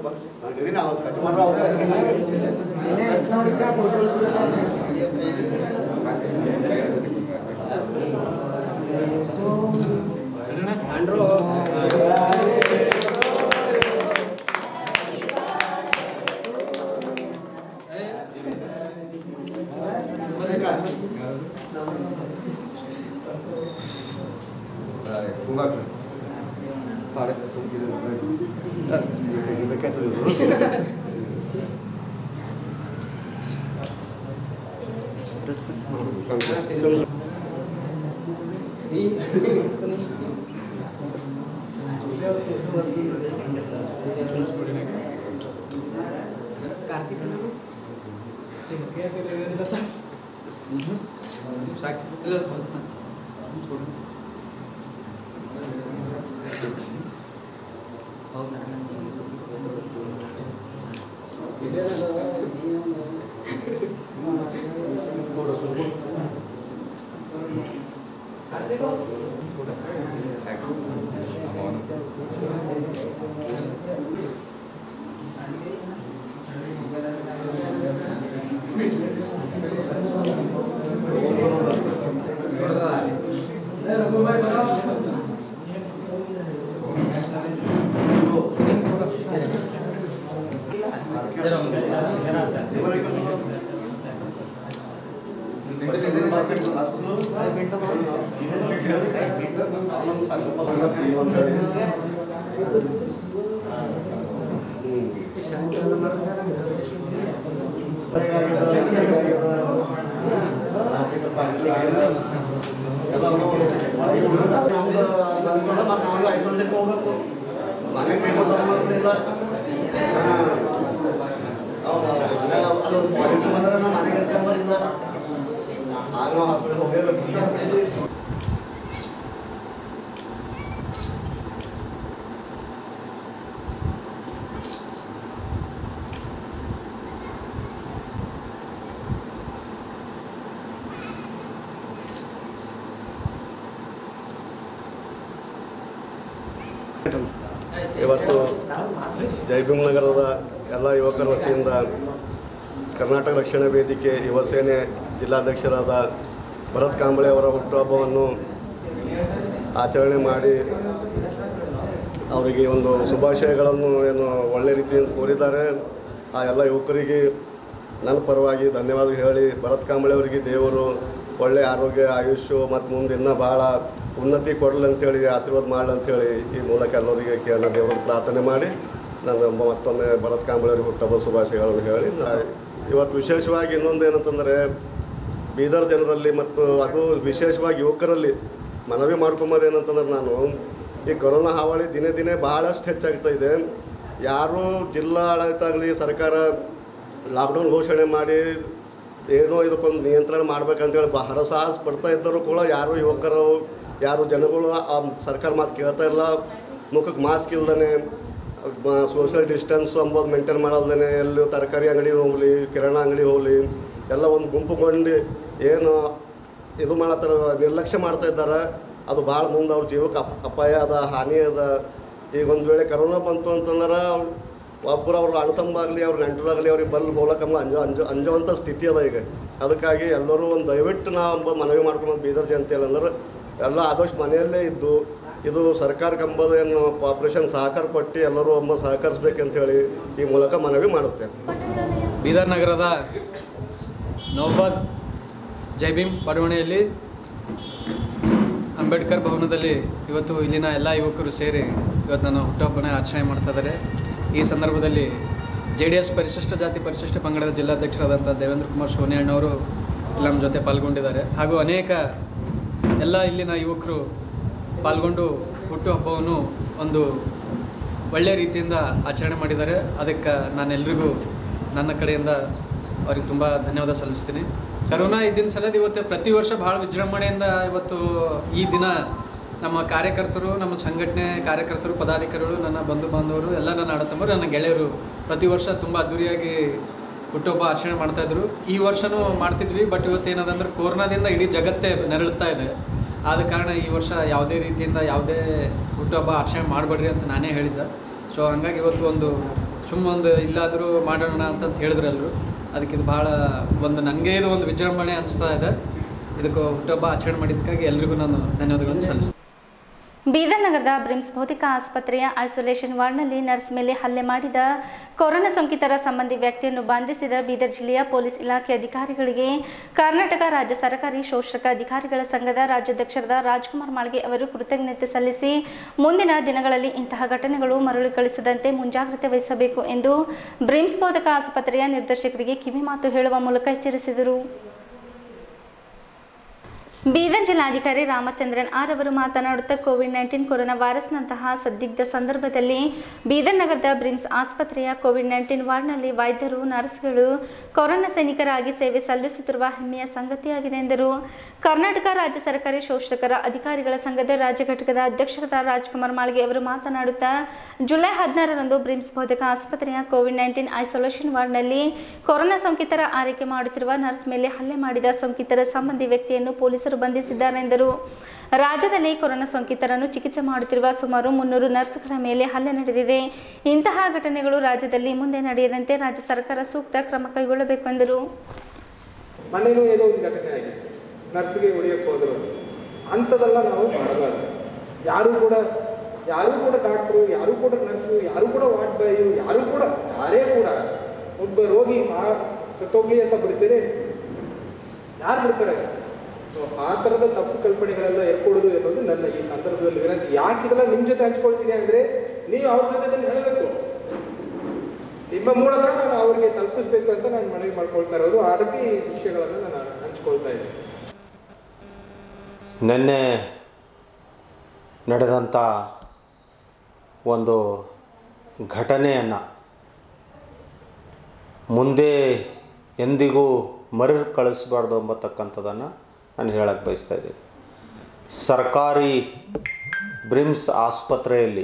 Speaker 7: ಇವತ್ತು ಜಯಭೀಮ್ ನಗರದ ಎಲ್ಲ ಯುವಕರ ವತಿಯಿಂದ ಕರ್ನಾಟಕ ರಕ್ಷಣಾ ವೇದಿಕೆ ಯುವ ಸೇನೆ ಜಿಲ್ಲಾಧ್ಯಕ್ಷರಾದ ಭರತ್ ಕಾಂಬಳೆ ಅವರ ಹುಟ್ಟುಹಬ್ಬವನ್ನು ಆಚರಣೆ ಮಾಡಿ ಅವರಿಗೆ ಒಂದು ಶುಭಾಶಯಗಳನ್ನು ಏನು ಒಳ್ಳೆ ರೀತಿಯಿಂದ ಕೋರಿದ್ದಾರೆ ಆ ಎಲ್ಲ ಯುವಕರಿಗೆ ನನ್ನ ಪರವಾಗಿ ಧನ್ಯವಾದ ಹೇಳಿ ಭರತ್ ಕಾಂಬಳೆ ಅವರಿಗೆ ದೇವರು ಒಳ್ಳೆಯ ಆರೋಗ್ಯ ಆಯುಷ್ಯು ಮತ್ತು ಮುಂದೆ ಇನ್ನೂ ಭಾಳ ಉನ್ನತಿ ಕೊಡಲಿ ಅಂತೇಳಿ ಆಶೀರ್ವಾದ ಮಾಡಲಿ ಅಂತೇಳಿ ಈ ಮೂಲಕ ಎಲ್ಲರಿಗೆ ಕೇಳ ದೇವರನ್ನು ಪ್ರಾರ್ಥನೆ ಮಾಡಿ ನಾನು ಮತ್ತೊಮ್ಮೆ ಭರತ್ ಕಾಂಬಳೆ ಅವರಿಗೆ ಹುಟ್ಟುಹಬ್ಬ ಶುಭಾಶಯಗಳನ್ನು ಹೇಳಿ ನಾ- ಇವತ್ತು ವಿಶೇಷವಾಗಿ ಇನ್ನೊಂದು ಏನಂತಂದರೆ ಬೀದರ್ ಜನರಲ್ಲಿ ಮತ್ತು ಅದು ವಿಶೇಷವಾಗಿ ಯುವಕರಲ್ಲಿ ಮನವಿ ಮಾಡ್ಕೊಂಬೋದು ಏನಂತಂದ್ರೆ ನಾನು ಈ ಕೊರೋನಾ ಹಾವಳಿ ದಿನೇ ದಿನೇ ಭಾಳಷ್ಟು ಹೆಚ್ಚಾಗ್ತಾ ಇದೆ ಯಾರೂ ಜಿಲ್ಲಾ ಆಡಳಿತ ಆಗಲಿ ಸರ್ಕಾರ ಲಾಕ್ಡೌನ್ ಘೋಷಣೆ ಮಾಡಿ ಏನೋ ಇದಕ್ಕೊಂದು ನಿಯಂತ್ರಣ ಮಾಡ್ಬೇಕಂತೇಳಿ ಬ ಹರಸಾಹಸ ಪಡ್ತಾ ಇದ್ದರೂ ಕೂಡ ಯಾರು ಯುವಕರು ಯಾರು ಜನಗಳು ಆ ಸರ್ಕಾರ ಮಾತು ಕೇಳ್ತಾ ಇಲ್ಲ ಮುಖಕ್ಕೆ ಮಾಸ್ಕ್ ಇಲ್ದೇ ಸೋಷಿಯಲ್ ಡಿಸ್ಟೆನ್ಸ್ ಅಂಬೋದು ಮೇಂಟೈನ್ ಮಾಡಲ್ದೇ ಎಲ್ಲೂ ತರಕಾರಿ ಅಂಗಡಿ ಹೋಗಲಿ ಕಿರಾಣ ಅಂಗಡಿ ಹೋಗಲಿ ಎಲ್ಲ ಒಂದು ಗುಂಪುಗೊಂಡು ಏನು ಇದು ಮಾಡತ್ತಾರ ನಿರ್ಲಕ್ಷ್ಯ ಮಾಡ್ತಾ ಇದ್ದಾರೆ ಅದು ಭಾಳ ಮುಂದೆ ಅವ್ರ ಜೀವಕ್ಕೆ ಅಪ ಅಪಾಯ ಅದ ಹಾನಿ ಅದ ಈಗ ಒಂದು ವೇಳೆ ಕರೋನಾ ಬಂತು ಅಂತಂದ್ರೆ ಒಬ್ಬರು ಅವ್ರ ಅಣ್ಣ ಆಗಲಿ ಅವ್ರ ನೆಂಟರಾಗಲಿ ಅವ್ರಿಗೆ ಬಲ್ಲಿ ಹೋಲಕ್ಕಂಬ ಅಂಜ ಅಂಜ ಅಂಜುವಂಥ ಸ್ಥಿತಿ ಅದ ಈಗ ಅದಕ್ಕಾಗಿ ಎಲ್ಲರೂ ಒಂದು ದಯವಿಟ್ಟು ನಾವು ಮನವಿ ಮಾಡ್ಕೊಂಡು ಬೀದರ್ ಜನತೆಯಲ್ಲಿ ಅಂದ್ರೆ ಎಲ್ಲ ಆದಷ್ಟು ಮನೆಯಲ್ಲೇ ಇದ್ದು ಇದು ಸರ್ಕಾರಕ್ಕೆ ಅಂಬೋದು ಏನು ಕಾಪ್ರೇಷನ್ ಸಹಕಾರ ಕೊಟ್ಟು ಎಲ್ಲರೂ ಒಬ್ಬ ಸಹಕರಿಸ್ಬೇಕಂತೇಳಿ ಈ ಮೂಲಕ ಮನವಿ ಮಾಡುತ್ತೇನೆ
Speaker 9: ಬೀದರ್ ನಗರದ ನೌಬಾದ್ ಜೈಭೀಮ್ ಬಡಾವಣೆಯಲ್ಲಿ ಅಂಬೇಡ್ಕರ್ ಭವನದಲ್ಲಿ ಇವತ್ತು ಇಲ್ಲಿನ ಎಲ್ಲ ಯುವಕರು ಸೇರಿ ಇವತ್ತು ನನ್ನ ಹುಟ್ಟುಹಬ್ಬನ ಆಚರಣೆ ಮಾಡ್ತಾ ಇದ್ದಾರೆ ಈ ಸಂದರ್ಭದಲ್ಲಿ ಜೆ ಡಿ ಎಸ್ ಪರಿಶಿಷ್ಟ ಜಾತಿ ಪರಿಶಿಷ್ಟ ಪಂಗಡದ ಜಿಲ್ಲಾಧ್ಯಕ್ಷರಾದಂಥ ದೇವೇಂದ್ರ ಕುಮಾರ್ ಸೋನಿ ಅಣ್ಣವರು ಇಲ್ಲಿ ನಮ್ಮ ಜೊತೆ ಪಾಲ್ಗೊಂಡಿದ್ದಾರೆ ಹಾಗೂ ಅನೇಕ ಎಲ್ಲ ಇಲ್ಲಿನ ಯುವಕರು ಪಾಲ್ಗೊಂಡು ಹುಟ್ಟುಹಬ್ಬವನ್ನು ಒಂದು ಒಳ್ಳೆಯ ರೀತಿಯಿಂದ ಆಚರಣೆ ಮಾಡಿದ್ದಾರೆ ಅದಕ್ಕೆ ನಾನೆಲ್ಲರಿಗೂ ನನ್ನ ಕಡೆಯಿಂದ ಅವ್ರಿಗೆ ತುಂಬ ಧನ್ಯವಾದ ಸಲ್ಲಿಸ್ತೀನಿ ಕರೋನಾ ಇದ್ದಿನ ಸಲದ ಇವತ್ತು ಪ್ರತಿ ವರ್ಷ ಭಾಳ ವಿಜೃಂಭಣೆಯಿಂದ ಇವತ್ತು ಈ ದಿನ ನಮ್ಮ ಕಾರ್ಯಕರ್ತರು ನಮ್ಮ ಸಂಘಟನೆ ಕಾರ್ಯಕರ್ತರು ಪದಾಧಿಕಾರಿಗಳು ನನ್ನ ಬಂಧು ಬಾಂಧವರು ಎಲ್ಲ ನನ್ನ ಅಣ್ಣತಮ್ಮರು ನನ್ನ ಗೆಳೆಯರು ಪ್ರತಿ ವರ್ಷ ತುಂಬ ಅದ್ದೂರಿಯಾಗಿ ಹುಟ್ಟುಹಬ್ಬ ಆಚರಣೆ ಮಾಡ್ತಾಯಿದ್ರು ಈ ವರ್ಷವೂ ಮಾಡ್ತಿದ್ವಿ ಬಟ್ ಇವತ್ತು ಏನದಂದ್ರೆ ಕೊರೋನಾದಿಂದ ಇಡೀ ಜಗತ್ತೇ ನೆರಳುತ್ತಾ ಇದೆ ಆದ ಕಾರಣ ಈ ವರ್ಷ ಯಾವುದೇ ರೀತಿಯಿಂದ ಯಾವುದೇ ಹುಟ್ಟುಹಬ್ಬ ಆಚರಣೆ ಮಾಡಬೇಡ್ರಿ ಅಂತ ನಾನೇ ಹೇಳಿದ್ದೆ ಸೊ ಹಂಗಾಗಿ ಇವತ್ತು ಒಂದು ಸುಮ್ಮ ಒಂದು ಇಲ್ಲಾದರೂ ಮಾಡೋಣ ಅಂತಂತ ಹೇಳಿದ್ರು ಎಲ್ಲರೂ ಅದಕ್ಕೆ ಇದು ಭಾಳ ಒಂದು ನನಗೆ ಇದು ಒಂದು ವಿಜೃಂಭಣೆ ಅನಿಸ್ತಾ ಇದೆ ಇದಕ್ಕೆ ಹುಟ್ಟುಹಬ್ಬ ಆಚರಣೆ ಮಾಡಿದ್ದಕ್ಕಾಗಿ ಎಲ್ರಿಗೂ ನಾನು ಧನ್ಯವಾದಗಳನ್ನು ಸಲ್ಲಿಸ್ತೀನಿ
Speaker 1: ಬೀದರ್ ನಗರದ ಬ್ರಿಮ್ಸ್ ಭೌತಿಕ ಆಸ್ಪತ್ರೆಯ ಐಸೋಲೇಷನ್ ವಾರ್ಡ್ನಲ್ಲಿ ನರ್ಸ್ ಮೇಲೆ ಹಲ್ಲೆ ಮಾಡಿದ ಕೊರೋನಾ ಸೋಂಕಿತರ ಸಂಬಂಧಿ ವ್ಯಕ್ತಿಯನ್ನು ಬಂಧಿಸಿದ ಬೀದರ್ ಜಿಲ್ಲೆಯ ಪೊಲೀಸ್ ಇಲಾಖೆ ಅಧಿಕಾರಿಗಳಿಗೆ ಕರ್ನಾಟಕ ರಾಜ್ಯ ಸರ್ಕಾರಿ ಶೋಷಕ ಅಧಿಕಾರಿಗಳ ಸಂಘದ ರಾಜ್ಯಾಧ್ಯಕ್ಷರಾದ ರಾಜ್ಕುಮಾರ್ ಮಾಳ್ಗೆ ಅವರು ಕೃತಜ್ಞತೆ ಸಲ್ಲಿಸಿ ಮುಂದಿನ ದಿನಗಳಲ್ಲಿ ಇಂತಹ ಘಟನೆಗಳು ಮರಳಿಕಳಿಸದಂತೆ ಮುಂಜಾಗ್ರತೆ ವಹಿಸಬೇಕು ಎಂದು ಬ್ರಿಮ್ಸ್ ಬೋಧಕ ಆಸ್ಪತ್ರೆಯ ನಿರ್ದೇಶಕರಿಗೆ ಕಿವಿಮಾತು ಹೇಳುವ ಮೂಲಕ ಎಚ್ಚರಿಸಿದರು ಬೀದರ್ ಜಿಲ್ಲಾಧಿಕಾರಿ ರಾಮಚಂದ್ರನ್ ಆರ್ ಅವರು ಮಾತನಾಡುತ್ತಾ ಕೋವಿಡ್ ನೈನ್ಟೀನ್ ಕೊರೋನಾ ವೈರಸ್ನಂತಹ ಸಂದಿಗ್ಧ ಸಂದರ್ಭದಲ್ಲಿ ಬೀದರ್ ನಗರದ ಬ್ರಿಮ್ಸ್ ಆಸ್ಪತ್ರೆಯ ಕೋವಿಡ್ ನೈನ್ಟೀನ್ ವಾರ್ಡ್ನಲ್ಲಿ ವೈದ್ಯರು ನರ್ಸ್ಗಳು ಕೊರೋನಾ ಸೈನಿಕರಾಗಿ ಸೇವೆ ಸಲ್ಲಿಸುತ್ತಿರುವ ಹೆಮ್ಮೆಯ ಸಂಗತಿಯಾಗಿದೆ ಎಂದರು ಕರ್ನಾಟಕ ರಾಜ್ಯ ಸರ್ಕಾರಿ ಶೋಷಕರ ಅಧಿಕಾರಿಗಳ ಸಂಘದ ರಾಜ್ಯ ಘಟಕದ ಅಧ್ಯಕ್ಷರಾದ ರಾಜ್ಕುಮಾರ್ ಮಾಳ್ಗೆ ಅವರು ಮಾತನಾಡುತ್ತಾ ಜುಲೈ ಹದಿನಾರರಂದು ಬ್ರಿಮ್ಸ್ ಬೋಧಕ ಆಸ್ಪತ್ರೆಯ ಕೋವಿಡ್ ನೈನ್ಟೀನ್ ಐಸೋಲೇಷನ್ ವಾರ್ಡ್ನಲ್ಲಿ ಕೊರೋನಾ ಸೋಂಕಿತರ ಆರೈಕೆ ಮಾಡುತ್ತಿರುವ ನರ್ಸ್ ಮೇಲೆ ಹಲ್ಲೆ ಮಾಡಿದ ಸೋಂಕಿತರ ಸಂಬಂಧಿ ವ್ಯಕ್ತಿಯನ್ನು ಪೊಲೀಸರು ಬಂಧಿಸಿದ್ದಾರೆ ಎಂದರು ರಾಜ್ಯದಲ್ಲಿ ಕೊರೋನಾ ಸೋಂಕಿತರನ್ನು ಚಿಕಿತ್ಸೆ ಮಾಡುತ್ತಿರುವ ಸುಮಾರು ಮುನ್ನೂರು ನರ್ಸ್ಗಳ ಮೇಲೆ ಹಲ್ಲೆ ನಡೆದಿದೆ ಇಂತಹ ಘಟನೆಗಳು ರಾಜ್ಯದಲ್ಲಿ ಮುಂದೆ ನಡೆಯದಂತೆ ರಾಜ್ಯ ಸರ್ಕಾರ ಸೂಕ್ತ ಕ್ರಮ ಕೈಗೊಳ್ಳಬೇಕು ಎಂದರು
Speaker 2: ಮನೇಲೂ ಏನೋ ಒಂದು ಘಟನೆ ಆಗಿತ್ತು ನರ್ಸ್ಗೆ ಹೊಡಿಯಕ್ಕೆ ಹೋದ್ರು ಅಂಥದ್ದೆಲ್ಲ ನಾವು ಮಾಡಬಾರ್ದು ಯಾರೂ ಕೂಡ ಯಾರೂ ಕೂಡ ಡಾಕ್ಟ್ರು ಯಾರೂ ಕೂಡ ನರ್ಸು ಯಾರೂ ಕೂಡ ವಾರ್ಡ್ ಬಾಯು ಯಾರೂ ಕೂಡ ಯಾರೇ ಕೂಡ ಒಬ್ಬ ರೋಗಿ ಸಹ ಸತ್ತೋಗ್ಲಿ ಅಂತ ಬಿಡ್ತೀರಿ ಯಾರು ಬಿಡ್ತಾರೆ ಸೊ ಆ ಥರದ ತಪ್ಪು ಕಲ್ಪನೆಗಳೆಲ್ಲ ಎರ್ಕೊಡೋದು ಅನ್ನೋದು ನನ್ನ ಈ ಸಂದರ್ಭದಲ್ಲಿ ವಿನಂತಿ ಯಾಕೆ ಇದೆಲ್ಲ ನಿಮ್ಮ ಜೊತೆ ಹಂಚ್ಕೊಳ್ತೀನಿ ಅಂದರೆ ನೀವು ಅವ್ರ ಜೊತೆದಲ್ಲಿ ಹೇಳಬೇಕು ನಿಮ್ಮ ಮೂಲಕ ನಾನು ಅವರಿಗೆ ತಲುಪಿಸ್ಬೇಕು ಅಂತ ನಾನು ಮನವಿ ಮಾಡ್ಕೊಳ್ತಾ ಇರೋದು ಅದಕ್ಕೆ ಈ ವಿಷಯಗಳನ್ನು ನಾನು ಹಂಚ್ಕೊಳ್ತಾ ಇದ್ದೀನಿ
Speaker 10: ನಿನ್ನೆ ನಡೆದಂಥ ಒಂದು ಘಟನೆಯನ್ನು ಮುಂದೆ ಎಂದಿಗೂ ಮರು ಕಳಿಸ್ಬಾರ್ದು ಎಂಬತಕ್ಕಂಥದ್ದನ್ನು ನಾನು ಹೇಳಕ್ಕೆ ಬಯಸ್ತಾ ಇದ್ದೀನಿ ಸರ್ಕಾರಿ ಬ್ರಿಮ್ಸ್ ಆಸ್ಪತ್ರೆಯಲ್ಲಿ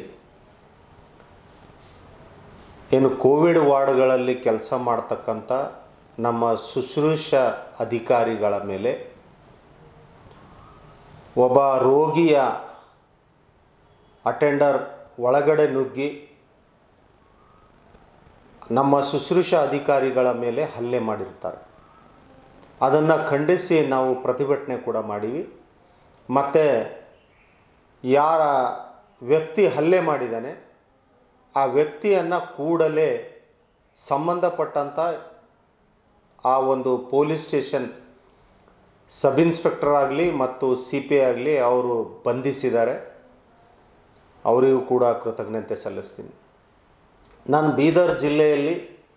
Speaker 10: ಏನು ಕೋವಿಡ್ ವಾರ್ಡ್ಗಳಲ್ಲಿ ಕೆಲಸ ಮಾಡ್ತಕ್ಕಂಥ ನಮ್ಮ ಶುಶ್ರೂಷ ಅಧಿಕಾರಿಗಳ ಮೇಲೆ ಒಬ್ಬ ರೋಗಿಯ ಅಟೆಂಡರ್ ಒಳಗಡೆ ನುಗ್ಗಿ ನಮ್ಮ ಶುಶ್ರೂಷ ಅಧಿಕಾರಿಗಳ ಮೇಲೆ ಹಲ್ಲೆ ಮಾಡಿರ್ತಾರೆ ಅದನ್ನು ಖಂಡಿಸಿ ನಾವು ಪ್ರತಿಭಟನೆ ಕೂಡ ಮಾಡೀವಿ ಮತ್ತು ಯಾರ ವ್ಯಕ್ತಿ ಹಲ್ಲೆ ಮಾಡಿದ್ದಾನೆ ಆ ವ್ಯಕ್ತಿಯನ್ನು ಕೂಡಲೇ ಸಂಬಂಧಪಟ್ಟಂಥ ಆ ಒಂದು ಪೊಲೀಸ್ ಸ್ಟೇಷನ್ ಸಬ್ ಇನ್ಸ್ಪೆಕ್ಟರ್ ಆಗಲಿ ಮತ್ತು ಸಿ ಪಿ ಆಗಲಿ ಅವರು ಬಂಧಿಸಿದ್ದಾರೆ ಅವರಿಗೂ ಕೂಡ ಕೃತಜ್ಞತೆ ಸಲ್ಲಿಸ್ತೀನಿ ನಾನು ಬೀದರ್ ಜಿಲ್ಲೆಯಲ್ಲಿ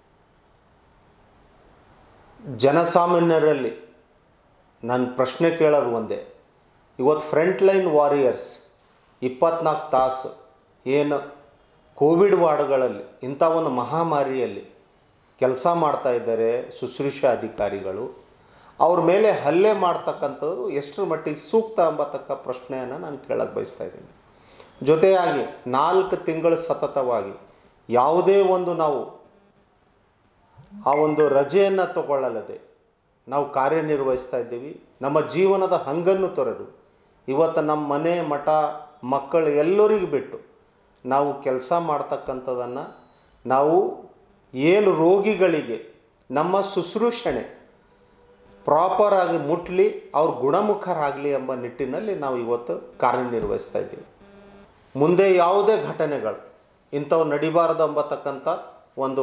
Speaker 10: ಜನಸಾಮಾನ್ಯರಲ್ಲಿ ನಾನು ಪ್ರಶ್ನೆ ಕೇಳೋದು ಒಂದೇ ಇವತ್ತು ಫ್ರಂಟ್ ಲೈನ್ ವಾರಿಯರ್ಸ್ ಇಪ್ಪತ್ನಾಲ್ಕು ತಾಸು ಏನು ಕೋವಿಡ್ ವಾರ್ಡ್ಗಳಲ್ಲಿ ಇಂಥ ಒಂದು ಮಹಾಮಾರಿಯಲ್ಲಿ ಕೆಲಸ ಮಾಡ್ತಾ ಇದ್ದಾರೆ ಶುಶ್ರೂಷ ಅಧಿಕಾರಿಗಳು ಅವ್ರ ಮೇಲೆ ಹಲ್ಲೆ ಮಾಡ್ತಕ್ಕಂಥದ್ದು ಎಷ್ಟರ ಮಟ್ಟಿಗೆ ಸೂಕ್ತ ಎಂಬತಕ್ಕ ಪ್ರಶ್ನೆಯನ್ನು ನಾನು ಕೇಳಕ್ಕೆ ಬಯಸ್ತಾ ಇದ್ದೀನಿ ಜೊತೆಯಾಗಿ ನಾಲ್ಕು ತಿಂಗಳು ಸತತವಾಗಿ ಯಾವುದೇ ಒಂದು ನಾವು ಆ ಒಂದು ರಜೆಯನ್ನು ತಗೊಳ್ಳಲದೆ ನಾವು ಕಾರ್ಯನಿರ್ವಹಿಸ್ತಾ ಇದ್ದೀವಿ ನಮ್ಮ ಜೀವನದ ಹಂಗನ್ನು ತೊರೆದು ಇವತ್ತು ನಮ್ಮ ಮನೆ ಮಠ ಮಕ್ಕಳು ಎಲ್ಲರಿಗೂ ಬಿಟ್ಟು ನಾವು ಕೆಲಸ ಮಾಡ್ತಕ್ಕಂಥದ್ದನ್ನು ನಾವು ಏನು ರೋಗಿಗಳಿಗೆ ನಮ್ಮ ಶುಶ್ರೂಷಣೆ ಪ್ರಾಪರಾಗಿ ಮುಟ್ಲಿ ಅವ್ರು ಗುಣಮುಖರಾಗಲಿ ಎಂಬ ನಿಟ್ಟಿನಲ್ಲಿ ನಾವು ಇವತ್ತು ಕಾರ್ಯನಿರ್ವಹಿಸ್ತಾ ಇದ್ದೀವಿ ಮುಂದೆ ಯಾವುದೇ ಘಟನೆಗಳು ಇಂಥವು ನಡಿಬಾರದು ಎಂಬತಕ್ಕಂಥ ಒಂದು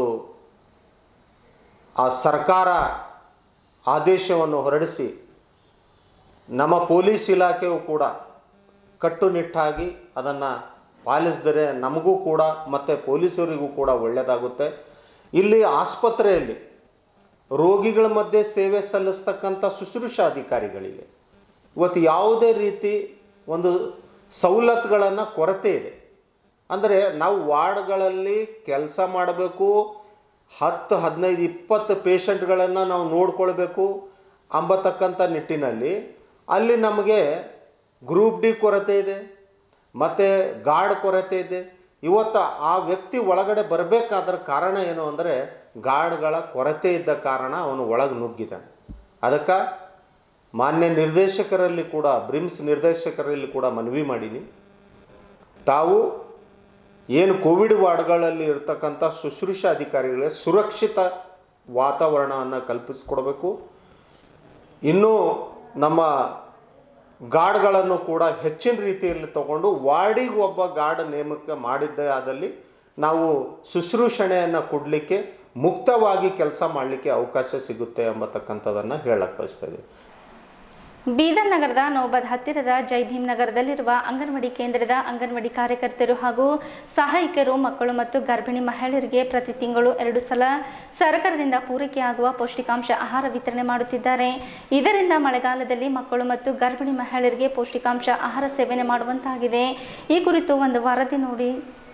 Speaker 10: ಆ ಸರ್ಕಾರ ಆದೇಶವನ್ನು ಹೊರಡಿಸಿ ನಮ್ಮ ಪೊಲೀಸ್ ಇಲಾಖೆಯು ಕೂಡ ಕಟ್ಟುನಿಟ್ಟಾಗಿ ಅದನ್ನು ಪಾಲಿಸಿದರೆ ನಮಗೂ ಕೂಡ ಮತ್ತು ಪೊಲೀಸರಿಗೂ ಕೂಡ ಒಳ್ಳೆಯದಾಗುತ್ತೆ ಇಲ್ಲಿ ಆಸ್ಪತ್ರೆಯಲ್ಲಿ ರೋಗಿಗಳ ಮಧ್ಯೆ ಸೇವೆ ಸಲ್ಲಿಸ್ತಕ್ಕಂಥ ಶುಶ್ರೂಷಾ ಅಧಿಕಾರಿಗಳಿಗೆ ಇವತ್ತು ಯಾವುದೇ ರೀತಿ ಒಂದು ಸವಲತ್ತುಗಳನ್ನು ಕೊರತೆ ಇದೆ ಅಂದರೆ ನಾವು ವಾರ್ಡ್ಗಳಲ್ಲಿ ಕೆಲಸ ಮಾಡಬೇಕು ಹತ್ತು ಹದಿನೈದು ಇಪ್ಪತ್ತು ಪೇಷಂಟ್ಗಳನ್ನು ನಾವು ನೋಡ್ಕೊಳ್ಬೇಕು ಅಂಬತಕ್ಕಂಥ ನಿಟ್ಟಿನಲ್ಲಿ ಅಲ್ಲಿ ನಮಗೆ ಗ್ರೂಪ್ ಡಿ ಕೊರತೆ ಇದೆ ಮತ್ತು ಗಾರ್ಡ್ ಕೊರತೆ ಇದೆ ಇವತ್ತು ಆ ವ್ಯಕ್ತಿ ಒಳಗಡೆ ಬರಬೇಕಾದ್ರ ಕಾರಣ ಏನು ಅಂದರೆ ಗಾರ್ಡ್ಗಳ ಕೊರತೆ ಇದ್ದ ಕಾರಣ ಅವನು ಒಳಗೆ ನುಗ್ಗಿದ್ದಾನೆ ಅದಕ್ಕೆ ಮಾನ್ಯ ನಿರ್ದೇಶಕರಲ್ಲಿ ಕೂಡ ಬ್ರಿಮ್ಸ್ ನಿರ್ದೇಶಕರಲ್ಲಿ ಕೂಡ ಮನವಿ ಮಾಡೀನಿ ತಾವು ಏನು ಕೋವಿಡ್ ವಾರ್ಡ್ಗಳಲ್ಲಿ ಇರ್ತಕ್ಕಂಥ ಶುಶ್ರೂಷಾ ಅಧಿಕಾರಿಗಳಿಗೆ ಸುರಕ್ಷಿತ ವಾತಾವರಣವನ್ನು ಕಲ್ಪಿಸಿಕೊಡ್ಬೇಕು ಇನ್ನೂ ನಮ್ಮ ಗಾರ್ಡ್ಗಳನ್ನು ಕೂಡ ಹೆಚ್ಚಿನ ರೀತಿಯಲ್ಲಿ ತಗೊಂಡು ವಾರ್ಡಿಗೆ ಒಬ್ಬ ಗಾರ್ಡ್ ನೇಮಕ ಮಾಡಿದ್ದೇ ಆದಲ್ಲಿ ನಾವು ಶುಶ್ರೂಷಣೆಯನ್ನು ಕೊಡಲಿಕ್ಕೆ ಮುಕ್ತವಾಗಿ ಕೆಲಸ ಮಾಡಲಿಕ್ಕೆ ಅವಕಾಶ ಸಿಗುತ್ತೆ ಎಂಬತಕ್ಕಂಥದ್ದನ್ನು ಹೇಳಕ್ಕೆ ಬಯಸ್ತಾ ಇದ್ದೀನಿ
Speaker 1: ಬೀದರ್ ನಗರದ ನೌಬದ್ ಹತ್ತಿರದ ಜೈ ಭೀಮ್ ನಗರದಲ್ಲಿರುವ ಅಂಗನವಾಡಿ ಕೇಂದ್ರದ ಅಂಗನವಾಡಿ ಕಾರ್ಯಕರ್ತರು ಹಾಗೂ ಸಹಾಯಕರು ಮಕ್ಕಳು ಮತ್ತು ಗರ್ಭಿಣಿ ಮಹಿಳೆಯರಿಗೆ ಪ್ರತಿ ತಿಂಗಳು ಎರಡು ಸಲ ಸರ್ಕಾರದಿಂದ ಪೂರೈಕೆಯಾಗುವ ಪೌಷ್ಟಿಕಾಂಶ ಆಹಾರ ವಿತರಣೆ ಮಾಡುತ್ತಿದ್ದಾರೆ ಇದರಿಂದ ಮಳೆಗಾಲದಲ್ಲಿ ಮಕ್ಕಳು ಮತ್ತು ಗರ್ಭಿಣಿ ಮಹಿಳೆಯರಿಗೆ ಪೌಷ್ಟಿಕಾಂಶ ಆಹಾರ ಸೇವನೆ ಮಾಡುವಂತಾಗಿದೆ ಈ ಕುರಿತು ಒಂದು ವರದಿ ನೋಡಿ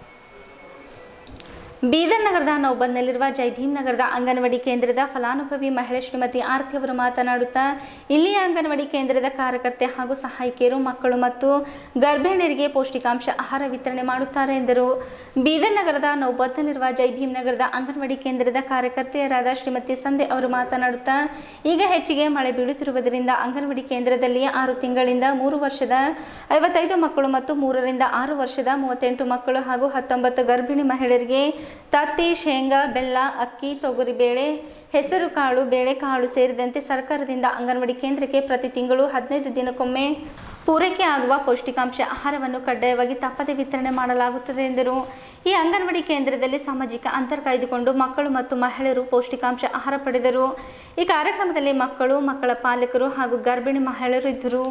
Speaker 1: ಬೀದರ್ ನಗರದ ನೌಬಂದ್ನಲ್ಲಿರುವ ಜೈ ಭೀಮ್ ನಗರದ ಅಂಗನವಾಡಿ ಕೇಂದ್ರದ ಫಲಾನುಭವಿ ಮಹಿಳೆ ಶ್ರೀಮತಿ ಆರತಿ ಅವರು ಮಾತನಾಡುತ್ತಾ ಇಲ್ಲಿಯ ಅಂಗನವಾಡಿ ಕೇಂದ್ರದ ಕಾರ್ಯಕರ್ತೆ ಹಾಗೂ ಸಹಾಯಕಿಯರು ಮಕ್ಕಳು ಮತ್ತು ಗರ್ಭಿಣಿಯರಿಗೆ ಪೌಷ್ಟಿಕಾಂಶ ಆಹಾರ ವಿತರಣೆ ಮಾಡುತ್ತಾರೆ ಎಂದರು ಬೀದರ್ ನಗರದ ನೌಬಂದ್ನಲ್ಲಿರುವ ಜೈ ಭೀಮ್ ನಗರದ ಅಂಗನವಾಡಿ ಕೇಂದ್ರದ ಕಾರ್ಯಕರ್ತೆಯರಾದ ಶ್ರೀಮತಿ ಸಂಧ್ಯಾ ಅವರು ಮಾತನಾಡುತ್ತಾ ಈಗ ಹೆಚ್ಚಿಗೆ ಮಳೆ ಬೀಳುತ್ತಿರುವುದರಿಂದ ಅಂಗನವಾಡಿ ಕೇಂದ್ರದಲ್ಲಿ ಆರು ತಿಂಗಳಿಂದ ಮೂರು ವರ್ಷದ ಐವತ್ತೈದು ಮಕ್ಕಳು ಮತ್ತು ಮೂರರಿಂದ ಆರು ವರ್ಷದ ಮೂವತ್ತೆಂಟು ಮಕ್ಕಳು ಹಾಗೂ ಹತ್ತೊಂಬತ್ತು ಗರ್ಭಿಣಿ ಮಹಿಳೆಯರಿಗೆ ತತ್ತಿ ಶೇಂಗಾ ಬೆಲ್ಲ ಅಕ್ಕಿ ತೊಗರಿಬೇಳೆ ಹೆಸರು ಕಾಳು ಬೇಳೆಕಾಳು ಸೇರಿದಂತೆ ಸರ್ಕಾರದಿಂದ ಅಂಗನವಾಡಿ ಕೇಂದ್ರಕ್ಕೆ ಪ್ರತಿ ತಿಂಗಳು ಹದಿನೈದು ದಿನಕ್ಕೊಮ್ಮೆ ಪೂರೈಕೆ ಆಗುವ ಪೌಷ್ಟಿಕಾಂಶ ಆಹಾರವನ್ನು ಕಡ್ಡಾಯವಾಗಿ ತಪ್ಪದೆ ವಿತರಣೆ ಮಾಡಲಾಗುತ್ತದೆ ಎಂದರು ಈ ಅಂಗನವಾಡಿ ಕೇಂದ್ರದಲ್ಲಿ ಸಾಮಾಜಿಕ ಅಂತರ ಕಾಯ್ದುಕೊಂಡು ಮಕ್ಕಳು ಮತ್ತು ಮಹಿಳೆಯರು ಪೌಷ್ಟಿಕಾಂಶ ಆಹಾರ ಪಡೆದರು ಈ ಕಾರ್ಯಕ್ರಮದಲ್ಲಿ ಮಕ್ಕಳು ಮಕ್ಕಳ ಪಾಲಕರು ಹಾಗೂ ಗರ್ಭಿಣಿ ಮಹಿಳೆಯರು ಇದ್ದರು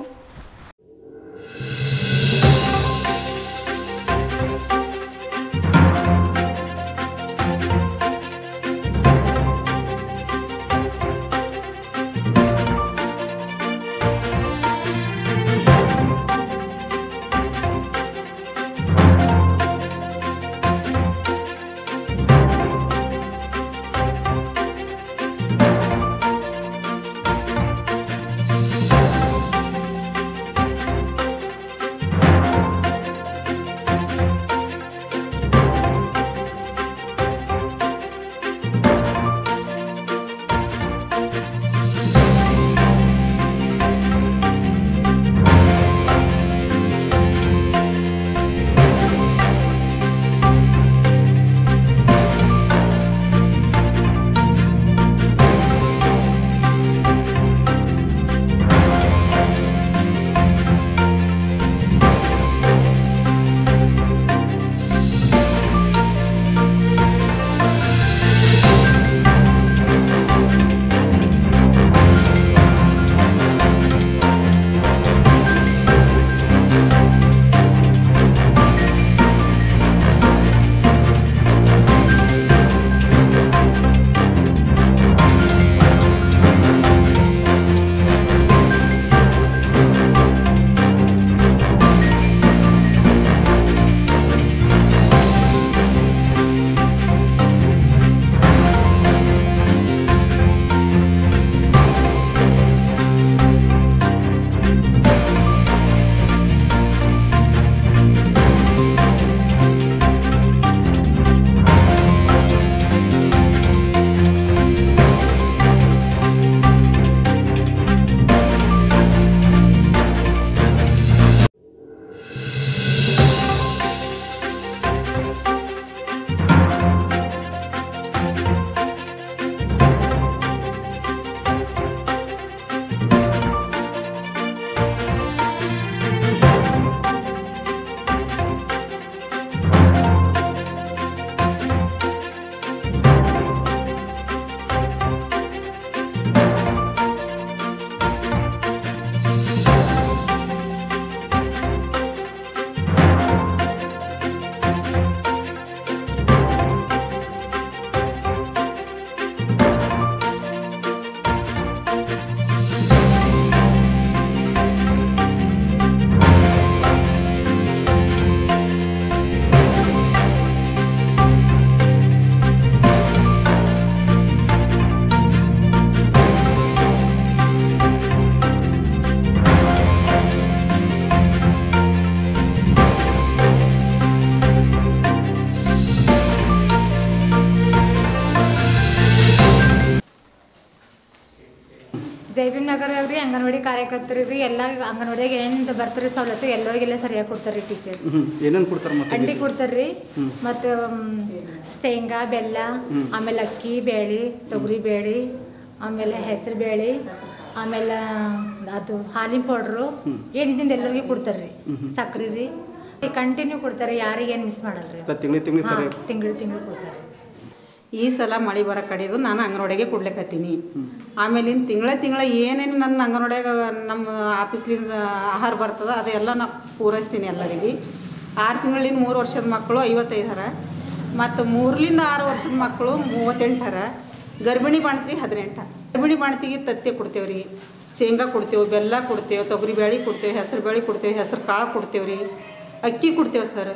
Speaker 11: ಜೈಬೀಮ್ ನಗರದಾಗ ರೀ ಅಂಗನವಾಡಿ ಕಾರ್ಯಕರ್ತರಿಗೆ ರೀ ಎಲ್ಲ ಅಂಗನವಾಡಿಯಾಗ ಏನು ಬರ್ತಾರೆ ಸವಲತ್ತು ಎಲ್ಲರಿಗೆಲ್ಲ ಸರಿಯಾಗಿ ಕೊಡ್ತಾರೆ ರೀ ಟೀಚರ್ಸ್
Speaker 4: ಹ್ಮ್ ಏನೇನು ಕೊಡ್ತಾರೆ ಮತ್ತೆ
Speaker 11: ಅಂಡಿ ಕೊಡ್ತಾರೆ ರೀ ಮತ್ತು ಶೇಂಗಾ ಬೆಲ್ಲ ಆಮೇಲೆ ಅಕ್ಕಿ ಬೇಳೆ ತೊಗರಿ ಬೇಳೆ ಆಮೇಲೆ ಹೆಸರು ಬೇಳೆ ಆಮೇಲೆ ಅದು ಹಾಲಿನ ಪೌಡ್ರು ಏನಿದಿಂದ ಎಲ್ಲರಿಗೂ ಕೊಡ್ತಾರೆ ರೀ ಸಕ್ರೆ ರೀ ಕಂಟಿನ್ಯೂ ಕೊಡ್ತಾರೆ ಯಾರಿಗೇನು ಮಿಸ್ ಮಾಡಲ್ಲ ರೀ
Speaker 4: ತಿಂಗಳಿಗೆ ತಿಂಗಳಿಗೆ ಸರಿ
Speaker 11: ತಿಂಗಳು ತಿಂಗಳು ಕೊಡ್ತಾರೆ
Speaker 12: ಈ ಸಲ ಮಳೆ ಬರೋ ಕಡೆದು ನಾನು ಅಂಗನವಾಡಿಗೆ ಕೊಡ್ಲಿಕತ್ತೀನಿ ಆಮೇಲಿನ ತಿಂಗಳ ತಿಂಗಳ ಏನೇನು ನನ್ನ ಅಂಗನವಾಡಿಯಾಗ ನಮ್ಮ ಆಫೀಸ್ಲಿಂದ ಆಹಾರ ಬರ್ತದ ಅದೆಲ್ಲ ನಾ ಪೂರೈಸ್ತೀನಿ ಎಲ್ಲರಿಗೆ ಆರು ತಿಂಗಳಿಂದ ಮೂರು ವರ್ಷದ ಮಕ್ಕಳು ಐವತ್ತೈದು ಹರ ಮತ್ತು ಮೂರರಿಂದ ಆರು ವರ್ಷದ ಮಕ್ಕಳು ಮೂವತ್ತೆಂಟು ಹರ ಗರ್ಭಿಣಿ ಬಾಣತ್ರಿ ಹದಿನೆಂಟು ಗರ್ಭಿಣಿ ಬಾಣತಿಗೆ ತತ್ತೆ ಕೊಡ್ತೇವೆ ರೀ ಶೇಂಗಾ ಕೊಡ್ತೇವೆ ಬೆಲ್ಲ ಕೊಡ್ತೇವೆ ತೊಗರಿ ಬೇಳೆ ಕೊಡ್ತೇವೆ ಹೆಸರು ಬೇಳೆ ಕೊಡ್ತೇವೆ ಹೆಸರು ಕಾಳು ಕೊಡ್ತೇವೆ ರೀ ಅಕ್ಕಿ ಕೊಡ್ತೇವೆ ಸರ್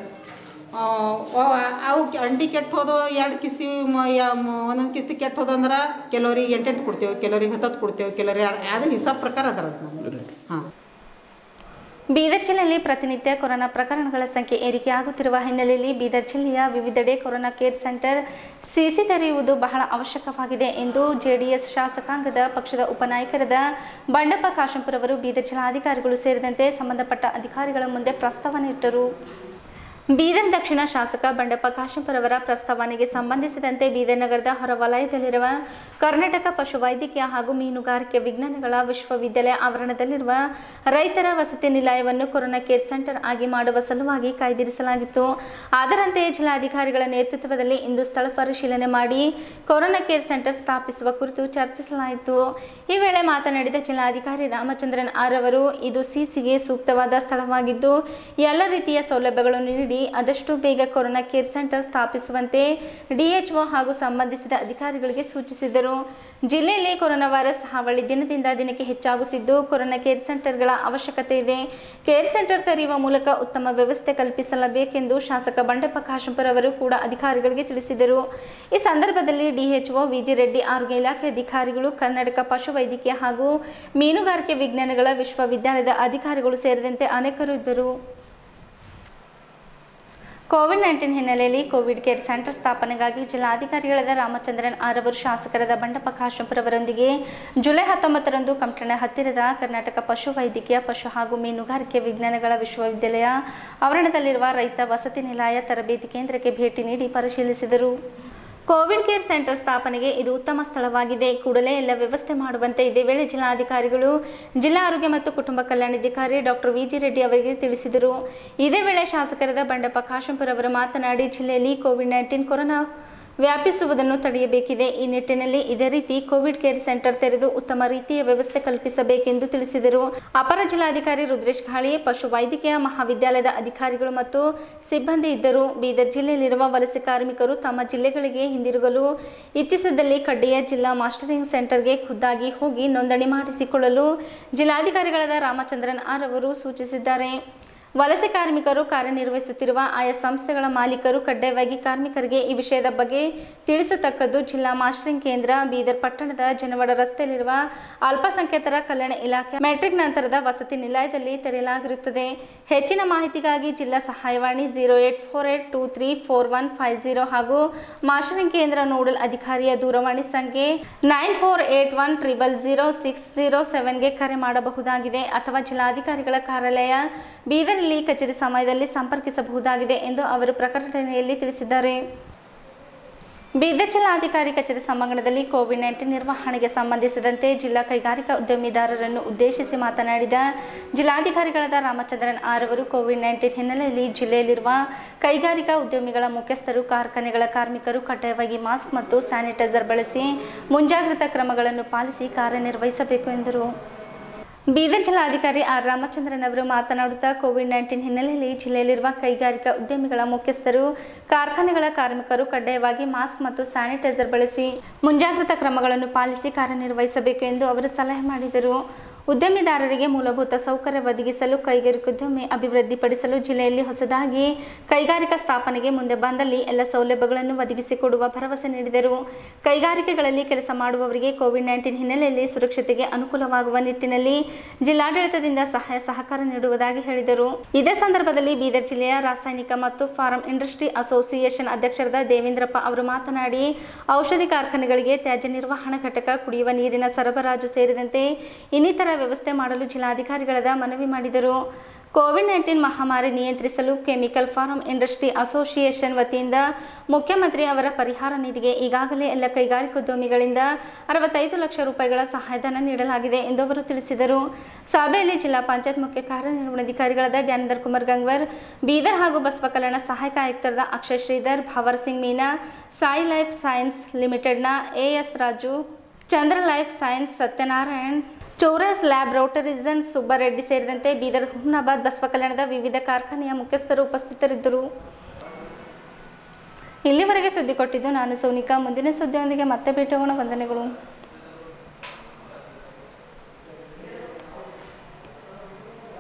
Speaker 12: ಅವು ಅಂಡಿ ಕೆಟ್ಟು ಹೋದು ಎರಡು ಕಿಸ್ತಿ ಒಂದೊಂದು ಕಿಸ್ತಿ ಕೆಟ್ಟು ಹೋದ ಅಂದ್ರೆ ಕೆಲವ್ರಿಗೆ ಎಂಟೆಂಟು ಕೊಡ್ತೇವೆ ಕೆಲವ್ರಿಗೆ ಹತ್ತತ್ತು ಕೊಡ್ತೇವೆ ಕೆಲವ್ರಿಗೆ ಅದು ಹಿಸಾಬ್ ಪ್ರಕಾರ ಅದರ ಹಾಂ
Speaker 1: ಬೀದರ್ ಜಿಲ್ಲೆಯಲ್ಲಿ ಪ್ರತಿನಿತ್ಯ ಕೊರೋನಾ ಪ್ರಕರಣಗಳ ಸಂಖ್ಯೆ ಏರಿಕೆಯಾಗುತ್ತಿರುವ ಹಿನ್ನೆಲೆಯಲ್ಲಿ ಬೀದರ್ ಜಿಲ್ಲೆಯ ವಿವಿಧೆಡೆ ಕೊರೋನಾ ಕೇರ್ ಸೆಂಟರ್ ಸಿಸಿ ತೆರೆಯುವುದು ಬಹಳ ಅವಶ್ಯಕವಾಗಿದೆ ಎಂದು ಜೆಡಿಎಸ್ ಶಾಸಕಾಂಗದ ಪಕ್ಷದ ಉಪನಾಯಕರಾದ ಬಂಡಪ್ಪ ಕಾಶಂಪುರ್ ಅವರು ಬೀದರ್ ಜಿಲ್ಲಾಧಿಕಾರಿಗಳು ಸೇರಿದಂತೆ ಸಂಬಂಧಪಟ್ಟ ಅಧಿಕಾರಿಗಳ ಮುಂದೆ ಪ್ರಸ್ತಾವನೆ ಇಟ್ಟರು ಬೀದರ್ ದಕ್ಷಿಣ ಶಾಸಕ ಬಂಡಪ್ಪ ಕಾಶಂಪುರ್ ಅವರ ಪ್ರಸ್ತಾವನೆಗೆ ಸಂಬಂಧಿಸಿದಂತೆ ಬೀದರ್ ನಗರದ ಹೊರವಲಯದಲ್ಲಿರುವ ಕರ್ನಾಟಕ ಪಶುವೈದ್ಯಕೀಯ ಹಾಗೂ ಮೀನುಗಾರಿಕೆ ವಿಜ್ಞಾನಗಳ ವಿಶ್ವವಿದ್ಯಾಲಯ ಆವರಣದಲ್ಲಿರುವ ರೈತರ ವಸತಿ ನಿಲಯವನ್ನು ಕೊರೋನಾ ಕೇರ್ ಸೆಂಟರ್ ಆಗಿ ಮಾಡುವ ಸಲುವಾಗಿ ಕಾಯ್ದಿರಿಸಲಾಗಿತ್ತು ಅದರಂತೆಯೇ ಜಿಲ್ಲಾಧಿಕಾರಿಗಳ ನೇತೃತ್ವದಲ್ಲಿ ಇಂದು ಸ್ಥಳ ಪರಿಶೀಲನೆ ಮಾಡಿ ಕೊರೋನಾ ಕೇರ್ ಸೆಂಟರ್ ಸ್ಥಾಪಿಸುವ ಕುರಿತು ಚರ್ಚಿಸಲಾಯಿತು ಈ ವೇಳೆ ಮಾತನಾಡಿದ ಜಿಲ್ಲಾಧಿಕಾರಿ ರಾಮಚಂದ್ರನ್ ಆರ್ ಅವರು ಇದು ಸಿಸಿಗೆ ಸೂಕ್ತವಾದ ಸ್ಥಳವಾಗಿದ್ದು ಎಲ್ಲ ರೀತಿಯ ಸೌಲಭ್ಯಗಳನ್ನು ನೀಡಿ ಆದಷ್ಟು ಬೇಗ ಕೊರೋನಾ ಕೇರ್ ಸೆಂಟರ್ ಸ್ಥಾಪಿಸುವಂತೆ ಡಿಎಚ್ಒ ಹಾಗೂ ಸಂಬಂಧಿಸಿದ ಅಧಿಕಾರಿಗಳಿಗೆ ಸೂಚಿಸಿದರು ಜಿಲ್ಲೆಯಲ್ಲಿ ಕೊರೋನಾ ವೈರಸ್ ಹಾವಳಿ ದಿನದಿಂದ ದಿನಕ್ಕೆ ಹೆಚ್ಚಾಗುತ್ತಿದ್ದು ಕೊರೋನಾ ಕೇರ್ ಸೆಂಟರ್ಗಳ ಅವಶ್ಯಕತೆ ಇದೆ ಕೇರ್ ಸೆಂಟರ್ ತೆರೆಯುವ ಮೂಲಕ ಉತ್ತಮ ವ್ಯವಸ್ಥೆ ಕಲ್ಪಿಸಲೇಬೇಕೆಂದು ಶಾಸಕ ಬಂಡೆಪ್ಪ ಕಾಶಂಪುರ್ ಅವರು ಕೂಡ ಅಧಿಕಾರಿಗಳಿಗೆ ತಿಳಿಸಿದರು ಈ ಸಂದರ್ಭದಲ್ಲಿ ಡಿಎಚ್ಒ ವಿಜಿ ರೆಡ್ಡಿ ಆರೋಗ್ಯ ಇಲಾಖೆ ಅಧಿಕಾರಿಗಳು ಕರ್ನಾಟಕ ಪಶುವೈದ್ಯಕೀಯ ಹಾಗೂ ಮೀನುಗಾರಿಕೆ ವಿಜ್ಞಾನಗಳ ವಿಶ್ವವಿದ್ಯಾಲಯದ ಅಧಿಕಾರಿಗಳು ಸೇರಿದಂತೆ ಅನೇಕರು ಇದ್ದರು ಕೋವಿಡ್ ನೈನ್ಟೀನ್ ಹಿನ್ನೆಲೆಯಲ್ಲಿ ಕೋವಿಡ್ ಕೇರ್ ಸೆಂಟರ್ ಸ್ಥಾಪನೆಗಾಗಿ ಜಿಲ್ಲಾಧಿಕಾರಿಗಳಾದ ರಾಮಚಂದ್ರನ್ ಆರ್ ಅವರು ಶಾಸಕರಾದ ಬಂಡಪ್ಪ ಕಾಶಂಪುರ್ ಅವರೊಂದಿಗೆ ಜುಲೈ ಹತ್ತೊಂಬತ್ತರಂದು ಕಮಟಣ ಹತ್ತಿರದ ಕರ್ನಾಟಕ ಪಶು ವೈದ್ಯಕೀಯ ಪಶು ಹಾಗೂ ಮೀನುಗಾರಿಕೆ ವಿಜ್ಞಾನಗಳ ವಿಶ್ವವಿದ್ಯಾಲಯ ಆವರಣದಲ್ಲಿರುವ ರೈತ ವಸತಿ ನಿಲಯ ತರಬೇತಿ ಕೇಂದ್ರಕ್ಕೆ ಭೇಟಿ ನೀಡಿ ಪರಿಶೀಲಿಸಿದರು ಕೋವಿಡ್ ಕೇರ್ ಸೆಂಟರ್ ಸ್ಥಾಪನೆಗೆ ಇದು ಉತ್ತಮ ಸ್ಥಳವಾಗಿದೆ ಕೂಡಲೇ ಎಲ್ಲ ವ್ಯವಸ್ಥೆ ಮಾಡುವಂತೆ ಇದೇ ವೇಳೆ ಜಿಲ್ಲಾಧಿಕಾರಿಗಳು ಜಿಲ್ಲಾ ಆರೋಗ್ಯ ಮತ್ತು ಕುಟುಂಬ ಕಲ್ಯಾಣಾಧಿಕಾರಿ ಡಾಕ್ಟರ್ ವಿಜಿ ರೆಡ್ಡಿ ಅವರಿಗೆ ತಿಳಿಸಿದರು ಇದೇ ವೇಳೆ ಶಾಸಕರಾದ ಬಂಡಪ್ಪ ಕಾಶಂಪುರ್ ಅವರು ಮಾತನಾಡಿ ಜಿಲ್ಲೆಯಲ್ಲಿ ಕೋವಿಡ್ ನೈನ್ಟೀನ್ ಕೊರೋನಾ ವ್ಯಾಪಿಸುವುದನ್ನು ತಡೆಯಬೇಕಿದೆ ಈ ನಿಟ್ಟಿನಲ್ಲಿ ಇದೇ ರೀತಿ ಕೋವಿಡ್ ಕೇರ್ ಸೆಂಟರ್ ತೆರೆದು ಉತ್ತಮ ರೀತಿಯ ವ್ಯವಸ್ಥೆ ಕಲ್ಪಿಸಬೇಕೆಂದು ತಿಳಿಸಿದರು ಅಪರ ಜಿಲ್ಲಾಧಿಕಾರಿ ರುದ್ರೇಶ್ ಘಾಳಿ ಪಶು ವೈದ್ಯಕೀಯ ಮಹಾವಿದ್ಯಾಲಯದ ಅಧಿಕಾರಿಗಳು ಮತ್ತು ಸಿಬ್ಬಂದಿ ಇದ್ದರು ಬೀದರ್ ಜಿಲ್ಲೆಯಲ್ಲಿರುವ ವಲಸೆ ಕಾರ್ಮಿಕರು ತಮ್ಮ ಜಿಲ್ಲೆಗಳಿಗೆ ಹಿಂದಿರುಗಲು ಇಚ್ಛಿಸಿದಲ್ಲಿ ಕಡ್ಡೆಯ ಜಿಲ್ಲಾ ಮಾಸ್ಟರಿಂಗ್ ಸೆಂಟರ್ಗೆ ಖುದ್ದಾಗಿ ಹೋಗಿ ನೋಂದಣಿ ಮಾಡಿಸಿಕೊಳ್ಳಲು ಜಿಲ್ಲಾಧಿಕಾರಿಗಳಾದ ರಾಮಚಂದ್ರನ್ ಆರ್ ಅವರು ಸೂಚಿಸಿದ್ದಾರೆ ವಲಸೆ ಕಾರ್ಮಿಕರು ಕಾರ್ಯನಿರ್ವಹಿಸುತ್ತಿರುವ ಆಯಾ ಸಂಸ್ಥೆಗಳ ಮಾಲೀಕರು ಕಡ್ಡಾಯವಾಗಿ ಕಾರ್ಮಿಕರಿಗೆ ಈ ವಿಷಯದ ಬಗ್ಗೆ ತಿಳಿಸತಕ್ಕದ್ದು ಜಿಲ್ಲಾ ಮಾಸ್ಟರಿಂಗ್ ಕೇಂದ್ರ ಬೀದರ್ ಪಟ್ಟಣದ ಜನವಾಡ ರಸ್ತೆಯಲ್ಲಿರುವ ಅಲ್ಪಸಂಖ್ಯಾತರ ಕಲ್ಯಾಣ ಇಲಾಖೆ ಮೆಟ್ರಿಕ್ ನಂತರದ ವಸತಿ ನಿಲಯದಲ್ಲಿ ತೆರೆಯಲಾಗಿರುತ್ತದೆ ಹೆಚ್ಚಿನ ಮಾಹಿತಿಗಾಗಿ ಜಿಲ್ಲಾ ಸಹಾಯವಾಣಿ zero eight four eight two three four one five zero ಹಾಗೂ ಮಾಸ್ಟರಿಂಗ್ ಕೇಂದ್ರ ನೋಡಲ್ ಅಧಿಕಾರಿಯ ದೂರವಾಣಿ ಸಂಖ್ಯೆ nine four eight one triple zero six zero ಸೆವೆನ್ಗೆ ಕರೆ ಮಾಡಬಹುದಾಗಿದೆ ಅಥವಾ ಜಿಲ್ಲಾಧಿಕಾರಿಗಳ ಕಾರ್ಯಾಲಯ ಬೀದರ್ನಲ್ಲಿ ಕಚೇರಿ ಸಮಯದಲ್ಲಿ ಸಂಪರ್ಕಿಸಬಹುದಾಗಿದೆ ಎಂದು ಅವರು ಪ್ರಕಟಣೆಯಲ್ಲಿ ತಿಳಿಸಿದ್ದಾರೆ ಬೀದರ್ ಜಿಲ್ಲಾಧಿಕಾರಿ ಕಚೇರಿ ಸಭಾಂಗಣದಲ್ಲಿ ಕೋವಿಡ್ ನೈನ್ಟೀನ್ ನಿರ್ವಹಣೆಗೆ ಸಂಬಂಧಿಸಿದಂತೆ ಜಿಲ್ಲಾ ಕೈಗಾರಿಕಾ ಉದ್ಯಮಿದಾರರನ್ನು ಉದ್ದೇಶಿಸಿ ಮಾತನಾಡಿದ ಜಿಲ್ಲಾಧಿಕಾರಿಗಳಾದ ರಾಮಚಂದ್ರನ್ ಆರ್ ಅವರು ಕೋವಿಡ್ ನೈನ್ಟೀನ್ ಹಿನ್ನೆಲೆಯಲ್ಲಿ ಜಿಲ್ಲೆಯಲ್ಲಿರುವ ಕೈಗಾರಿಕಾ ಉದ್ಯಮಿಗಳ ಮುಖ್ಯಸ್ಥರು ಕಾರ್ಖಾನೆಗಳ ಕಾರ್ಮಿಕರು ಕಡ್ಡಾಯವಾಗಿ ಮಾಸ್ಕ್ ಮತ್ತು ಸ್ಯಾನಿಟೈಸರ್ ಬಳಸಿ ಮುಂಜಾಗ್ರತಾ ಕ್ರಮಗಳನ್ನು ಪಾಲಿಸಿ ಕಾರ್ಯನಿರ್ವಹಿಸಬೇಕು ಎಂದರು ಬೀದರ್ ಜಿಲ್ಲಾಧಿಕಾರಿ ಆರ್ ರಾಮಚಂದ್ರನ್ ಅವರು ಮಾತನಾಡುತ್ತಾ ಕೋವಿಡ್ ನೈನ್ಟೀನ್ ಹಿನ್ನೆಲೆಯಲ್ಲಿ ಜಿಲ್ಲೆಯಲ್ಲಿರುವ ಕೈಗಾರಿಕಾ ಉದ್ಯಮಿಗಳ ಮುಖ್ಯಸ್ಥರು ಕಾರ್ಖಾನೆಗಳ ಕಾರ್ಮಿಕರು ಕಡ್ಡಾಯವಾಗಿ ಮಾಸ್ಕ್ ಮತ್ತು ಸ್ಯಾನಿಟೈಸರ್ ಬಳಸಿ ಮುಂಜಾಗ್ರತಾ ಕ್ರಮಗಳನ್ನು ಪಾಲಿಸಿ ಕಾರ್ಯನಿರ್ವಹಿಸಬೇಕು ಎಂದು ಅವರು ಸಲಹೆ ಮಾಡಿದರು ಉದ್ಯಮಿದಾರರಿಗೆ ಮೂಲಭೂತ ಸೌಕರ್ಯ ಒದಗಿಸಲು ಕೈಗಾರಿಕೋದ್ಯಮಿ ಅಭಿವೃದ್ಧಿಪಡಿಸಲು ಜಿಲ್ಲೆಯಲ್ಲಿ ಹೊಸದಾಗಿ ಕೈಗಾರಿಕಾ ಸ್ಥಾಪನೆಗೆ ಮುಂದೆ ಬಂದಲ್ಲಿ ಎಲ್ಲ ಸೌಲಭ್ಯಗಳನ್ನು ಒದಗಿಸಿಕೊಡುವ ಭರವಸೆ ನೀಡಿದರು ಕೈಗಾರಿಕೆಗಳಲ್ಲಿ ಕೆಲಸ ಮಾಡುವವರಿಗೆ ಕೋವಿಡ್ ನೈನ್ಟೀನ್ ಹಿನ್ನೆಲೆಯಲ್ಲಿ ಸುರಕ್ಷತೆಗೆ ಅನುಕೂಲವಾಗುವ ನಿಟ್ಟಿನಲ್ಲಿ ಜಿಲ್ಲಾಡಳಿತದಿಂದ ಸಹಾಯ ಸಹಕಾರ ನೀಡುವುದಾಗಿ ಹೇಳಿದರು ಇದೇ ಸಂದರ್ಭದಲ್ಲಿ ಬೀದರ್ ಜಿಲ್ಲೆಯ ರಾಸಾಯನಿಕ ಮತ್ತು ಫಾರ್ಮ್ ಇಂಡಸ್ಟ್ರಿ ಅಸೋಸಿಯೇಷನ್ ಅಧ್ಯಕ್ಷರಾದ ದೇವೇಂದ್ರಪ್ಪ ಅವರು ಮಾತನಾಡಿ ಔಷಧಿ ಕಾರ್ಖಾನೆಗಳಿಗೆ ತ್ಯಾಜ್ಯ ನಿರ್ವಹಣಾ ಘಟಕ ಕುಡಿಯುವ ನೀರಿನ ಸರಬರಾಜು ಸೇರಿದಂತೆ ಇನ್ನಿತರ ವ್ಯವಸ್ಥೆ ಮಾಡಲು ಜಿಲ್ಲಾಧಿಕಾರಿಗಳಾದ ಮನವಿ ಮಾಡಿದರು ಕೋವಿಡ್ ನೈನ್ಟೀನ್ ಮಹಾಮಾರಿ ನಿಯಂತ್ರಿಸಲು ಕೆಮಿಕಲ್ ಫಾರ್ಮ್ ಇಂಡಸ್ಟ್ರಿ ಅಸೋಸಿಯೇಷನ್ ವತಿಯಿಂದ ಮುಖ್ಯಮಂತ್ರಿ ಅವರ ಪರಿಹಾರ ನಿಧಿಗೆ ಈಗಾಗಲೇ ಎಲ್ಲ ಕೈಗಾರಿಕೋದ್ಯಮಿಗಳಿಂದ ಅರವತ್ತೈದು ಲಕ್ಷ ರೂಪಾಯಿಗಳ ಸಹಾಯಧನ ನೀಡಲಾಗಿದೆ ಎಂದು ಅವರು ತಿಳಿಸಿದರು ಸಭೆಯಲ್ಲಿ ಜಿಲ್ಲಾ ಪಂಚಾಯತ್ ಮುಖ್ಯ ಕಾರ್ಯನಿರ್ವಹಣಾಧಿಕಾರಿಗಳಾದ ಜ್ಞಾನೇಂದ್ರ ಕುಮಾರ್ ಗಂಗ್ವರ್ ಬೀದರ್ ಹಾಗೂ ಬಸವ ಕಲ್ಯಾಣ ಸಹಾಯಕ ಆಯುಕ್ತರಾದ ಅಕ್ಷಯ್ ಶ್ರೀಧರ್ ಭಾವರ್ ಸಿಂಗ್ ಮೀನಾ ಸಾಯಿ ಲೈಫ್ ಸೈನ್ಸ್ ಲಿಮಿಟೆಡ್ನ A S Raju Chandra life science Satyanarayan ಚೌರಸ್ ಲ್ಯಾಬ್ ರೋಟರಿಸನ್ ಸುಬ್ಬರೆಡ್ಡಿ ಸೇರಿದಂತೆ ಬೀದರ್ ಹುಮ್ನಾಬಾದ್ ಬಸವ ಕಲ್ಯಾಣದ ವಿವಿಧ ಕಾರ್ಖಾನೆಯ ಮುಖ್ಯಸ್ಥರು ಉಪಸ್ಥಿತರಿದ್ದರು ಇಲ್ಲಿವರೆಗೆ ಸುದ್ದಿ ಕೊಟ್ಟಿದ್ದು ನಾನು ಸೋನಿಕಾ ಮುಂದಿನ ಸುದ್ದಿಯೊಂದಿಗೆ ಮತ್ತೆ ಭೇಟಿಯಾಗೋಣ ವಂದನೆಗಳು